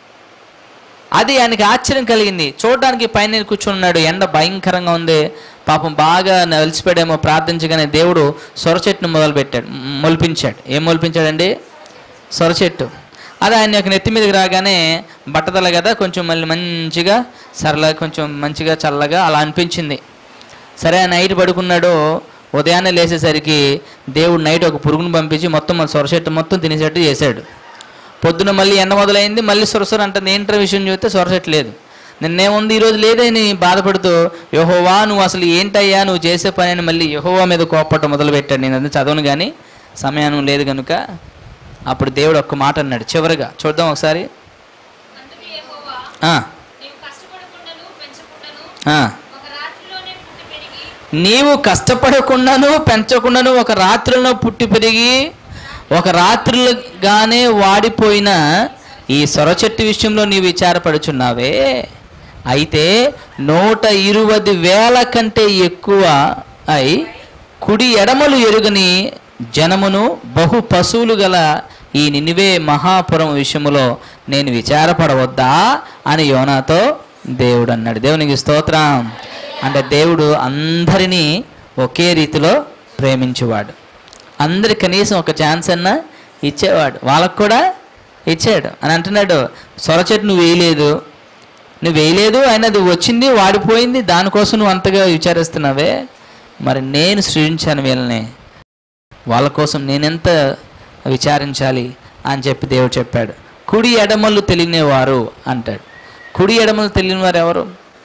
అది ఆయనకి ఆశ్చర్యం కలిగింది చూడడానికి పైన కూర్చుని ఉన్నాడు ఎండ భయంకరంగా ఉంది పాపం బాగా నలిసిపోయాడేమో ప్రార్థించగానే దేవుడు సొర చెట్టును మొదలుపెట్టాడు మొలిపించాడు ఏం మొలిపించాడండి సొర చెట్టు అది ఆయన యొక్క నెత్తి మీదకి రాగానే బట్టతల కదా కొంచెం మళ్ళీ మంచిగా సరళ కొంచెం మంచిగా చల్లగా అలా అనిపించింది సరే ఆ నైట్ పడుకున్నాడు ఉదయాన్నే లేచేసరికి దేవుడు నైట్ ఒక పురుగును పంపించి మొత్తం మన సొర చెట్టు మొత్తం తినేసేట్టు చేశాడు పొద్దున మళ్ళీ ఎండ మొదలైంది మళ్ళీ సొరసొర అంటుంది ఏంట్రా విషయం చూస్తే సొర చెట్టు లేదు నిన్నేముంది ఈరోజు లేదని బాధపడుతూ యహోవా నువ్వు అసలు ఏంటయ్యా నువ్వు చేసే పని అని మళ్ళీ యహోవా మీద కోపట్టం మొదలుపెట్టాడు నేను అది చదవను కానీ సమయానం లేదు కనుక అప్పుడు దేవుడు ఒక్క మాట అన్నాడు చివరిగా చూద్దాం ఒకసారి అందుకు యెహోవా, ఆ, నీవు కష్టపడకుండాను పెంచకుండాను ఆ. ఒక రాత్రిలోనే పుట్టి పెరిగి నీవు కష్టపడకుండాను పెంచకుండాను ఒక రాత్రిలో పుట్టి పెరిగి ఒక రాత్రిగానే వాడిపోయిన ఈ సొర చెట్టు విషయంలో నీవు విచారపడుచున్నావే అయితే నూట ఇరువది వేల కంటే ఎక్కువ అయి కుడి ఎడమలు ఎరుగని జనమును బహు పశువులు గల ఈ నినివే మహాపురం విషయములో నేను విచారపడవద్దా అని యోనాతో దేవుడు అన్నాడు దేవునికి స్తోత్రం అంటే దేవుడు అందరినీ ఒకే రీతిలో ప్రేమించేవాడు అందరి కనీసం ఒక ఛాన్స్ అన్నా ఇచ్చేవాడు వాళ్ళకు కూడా ఇచ్చాడు అని అంటున్నాడు సొర చెట్టు నువ్వు వేయలేదు నువ్వు వేయలేదు ఆయన అది వచ్చింది వాడిపోయింది దానికోసం నువ్వు అంతగా విచారిస్తున్నావే మరి నేను సృజించాను వీళ్ళని వాళ్ళ కోసం నేనెంత విచారించాలి అని చెప్పి దేవుడు చెప్పాడు కుడి ఎడమలు తెలియనివారు అంటాడు కుడి ఎడమలు తెలియని వారు ఎవరు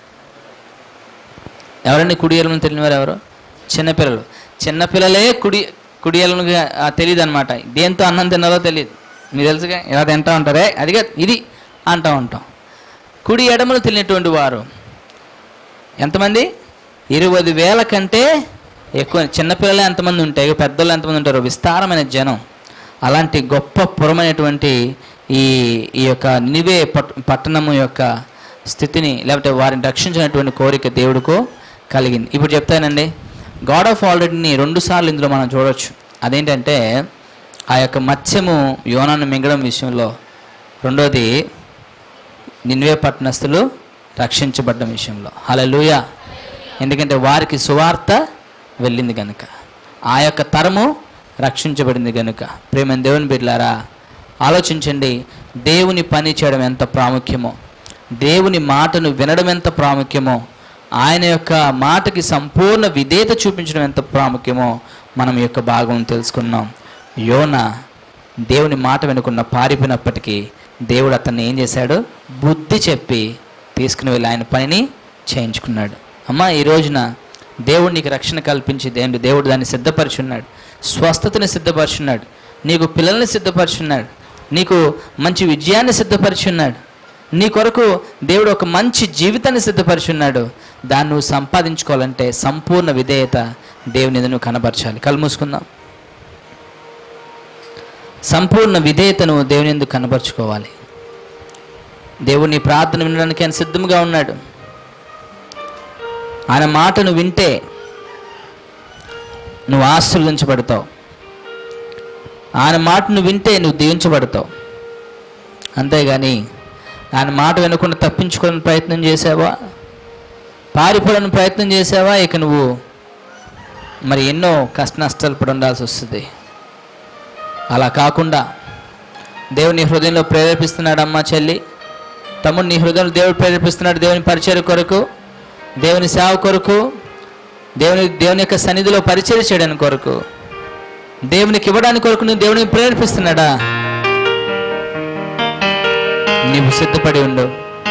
ఎవరండి కుడి ఎడమలు తెలియని వారు ఎవరు చిన్నపిల్లలు చిన్నపిల్లలే కుడి కుడి ఎడమలు తెలియదు అనమాట దేంతో అన్నం తినాలో తెలియదు మీరు తెలుసుగా ఇలా తింటా ఉంటారే అదిగా ఇది అంటూ ఉంటాం కుడి ఎడమలు తెలియనటువంటి వారు ఎంతమంది ఇరవై వేల కంటే ఎక్కువ చిన్నపిల్లలే ఎంతమంది ఉంటాయి పెద్దలు ఎంతమంది ఉంటారు విస్తారమైన జనం అలాంటి గొప్ప పురమైనటువంటి ఈ ఈ యొక్క నివే పట్ పట్టణము యొక్క స్థితిని లేకపోతే వారిని రక్షించినటువంటి కోరిక దేవుడికో కలిగింది ఇప్పుడు చెప్తానండి గాడ్ ఆఫ్ ఆల్రెడీని రెండు సార్లు ఇందులో మనం చూడొచ్చు అదేంటంటే ఆ యొక్క మత్స్యము యోనాను మింగడం విషయంలో రెండోది నిన్వే పట్టణస్థులు రక్షించబడ్డ విషయంలో హలలుయ ఎందుకంటే వారికి సువార్త వెళ్ళింది కనుక ఆ యొక్క తరము రక్షించబడింది కనుక ప్రేమ దేవుని బిడ్లారా ఆలోచించండి దేవుని పని చేయడం ఎంత ప్రాముఖ్యమో దేవుని మాటను వినడం ఎంత ప్రాముఖ్యమో ఆయన యొక్క మాటకి సంపూర్ణ విధేయత చూపించడం ఎంత ప్రాముఖ్యమో మనం ఈ యొక్క భాగం తెలుసుకున్నాం యోన దేవుని మాట వినకుండా పారిపోయినప్పటికీ దేవుడు అతన్ని ఏం చేశాడు బుద్ధి చెప్పి తీసుకుని వెళ్ళి ఆయన పనిని చేయించుకున్నాడు అమ్మా ఈ రోజున దేవుడు నీకు రక్షణ కల్పించి దేవుడు దేవుడు దాన్ని సిద్ధపరుచున్నాడు స్వస్థతని సిద్ధపరుచున్నాడు నీకు పిల్లల్ని సిద్ధపరుచున్నాడు నీకు మంచి విజయాన్ని సిద్ధపరుచున్నాడు నీ కొరకు దేవుడు ఒక మంచి జీవితాన్ని సిద్ధపరుచున్నాడు దాన్ని నువ్వు సంపాదించుకోవాలంటే సంపూర్ణ విధేయత దేవుని మీద నువ్వు కనబరచాలి కళ్ళు మూసుకుందాం సంపూర్ణ విధేయతను దేవుని ఎందుకు కనబరుచుకోవాలి దేవుడు నీ ప్రార్థన వినడానికి ఆయన సిద్ధంగా ఉన్నాడు ఆయన మాటను వింటే నువ్వు ఆశీర్వదించబడతావు ఆయన మాటను వింటే నువ్వు దీవించబడతావు అంతేగాని ఆయన మాట వినకుండా తప్పించుకోవాలని ప్రయత్నం చేసావా పారిపోవడానికి ప్రయత్నం చేసావా ఇక నువ్వు మరి ఎన్నో కష్ట నష్టాలు పడి ఉండాల్సి వస్తుంది అలా కాకుండా దేవుని హృదయంలో ప్రేరేపిస్తున్నాడు అమ్మ చెల్లి తమ్ముడు నీ హృదయంలో దేవుడు ప్రేరేపిస్తున్నాడు దేవుని పరిచయ కొరకు దేవుని సేవ కొరకు దేవుని దేవుని యొక్క సన్నిధిలో పరిచయం చేయడానికి కొరకు దేవునికి ఇవ్వడానికి కొరకు నువ్వు దేవునికి ప్రేరేపిస్తున్నాడా నీవు సిద్ధపడి ఉండు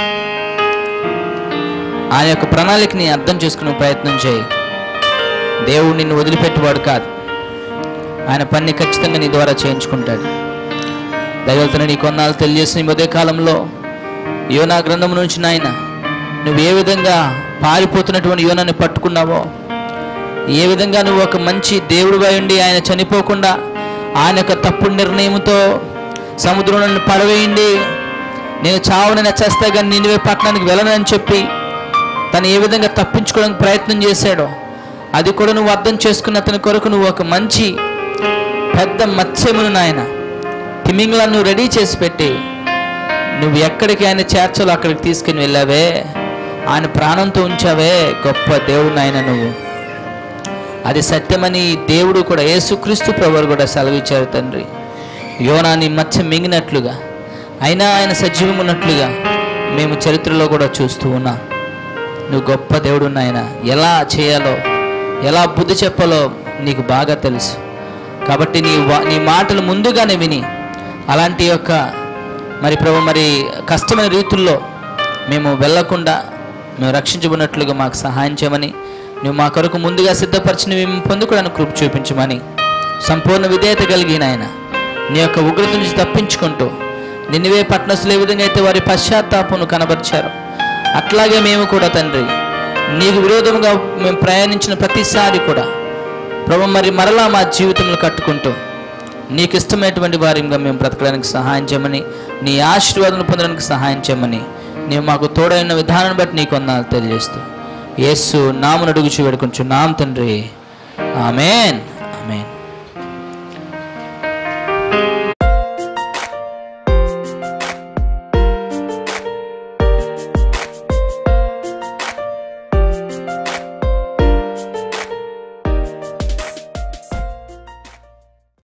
ఆయన యొక్క ప్రణాళికని అర్థం చేసుకునే ప్రయత్నం చేయి దేవుడు నిన్ను వదిలిపెట్టువాడు కాదు ఆయన పని ఖచ్చితంగా నీ ద్వారా చేయించుకుంటాడు దైవతను నీ కొన్నాళ్ళు తెలియజేసిన ఈ ఉదయ కాలంలో యోనా గ్రంథం నుంచి నాయన నువ్వు ఏ విధంగా పారిపోతున్నటువంటి యోనాన్ని పట్టుకున్నావో ఏ విధంగా నువ్వు ఒక మంచి దేవుడుగా ఉండి ఆయన చనిపోకుండా ఆయన యొక్క తప్పుడు నిర్ణయంతో సముద్రంలో పడవేయండి నేను చావునని చేస్తా కానీ నిన్నువే పట్టణానికి వెళ్ళనని చెప్పి తను ఏ విధంగా తప్పించుకోవడానికి ప్రయత్నం చేశాడో అది కూడా నువ్వు అర్థం చేసుకున్న అతని కొరకు నువ్వు ఒక మంచి పెద్ద మత్స్యమును నాయన తిమింగ్లా నువ్వు రెడీ చేసి పెట్టి నువ్వు ఎక్కడికి ఆయన చేర్చాలో అక్కడికి తీసుకుని వెళ్ళావే ఆయన ప్రాణంతో ఉంచావే గొప్ప దేవుడు ఆయన నువ్వు అది సత్యమని దేవుడు కూడా యేసుక్రీస్తు ప్రభువు కూడా సెలవిచ్చారు తండ్రి యోనాని మత్స్య మింగినట్లుగా అయినా ఆయన సజీవం ఉన్నట్లుగా మేము చరిత్రలో కూడా చూస్తూ ఉన్నాం నువ్వు గొప్ప దేవుడు నాయన ఎలా చేయాలో ఎలా బుద్ధి చెప్పాలో నీకు బాగా తెలుసు కాబట్టి నీ వా- నీ మాటలు ముందుగానే విని అలాంటి యొక్క మరి ప్రభు మరి కష్టమైన రీతుల్లో మేము వెళ్ళకుండా మేము రక్షించబడినట్లుగా మాకు సహాయం చేయమని నువ్వు మా కొరకు ముందుగా సిద్ధపరిచినవి మేము పొందుకోవడానికి కృప చూపించమని సంపూర్ణ విధేయత కలిగిన ఆయన నీ యొక్క ఉగ్రత నుంచి తప్పించుకుంటూ నిన్నవే పట్టణస్తులు ఏ విధంగా అయితే వారి పశ్చాత్తాపమును కనబరిచారో అట్లాగే మేము కూడా తండ్రి నీకు విరోధంగా మేము ప్రయాణించిన ప్రతిసారి కూడా ప్రభు మరి మరలా మా జీవితంలో కట్టుకుంటూ నీకు ఇష్టమైనటువంటి వారిగా మేము బ్రతకడానికి సహాయం చేయమని నీ ఆశీర్వాదం పొందడానికి సహాయం చేయమని నీవు మాకు తోడైన విధానాన్ని బట్టి నీకు వందనాలు తెలియజేస్తూ యేసు నామును అడుగుచు వేడుకొంచు నామ తండ్రి ఆమెన్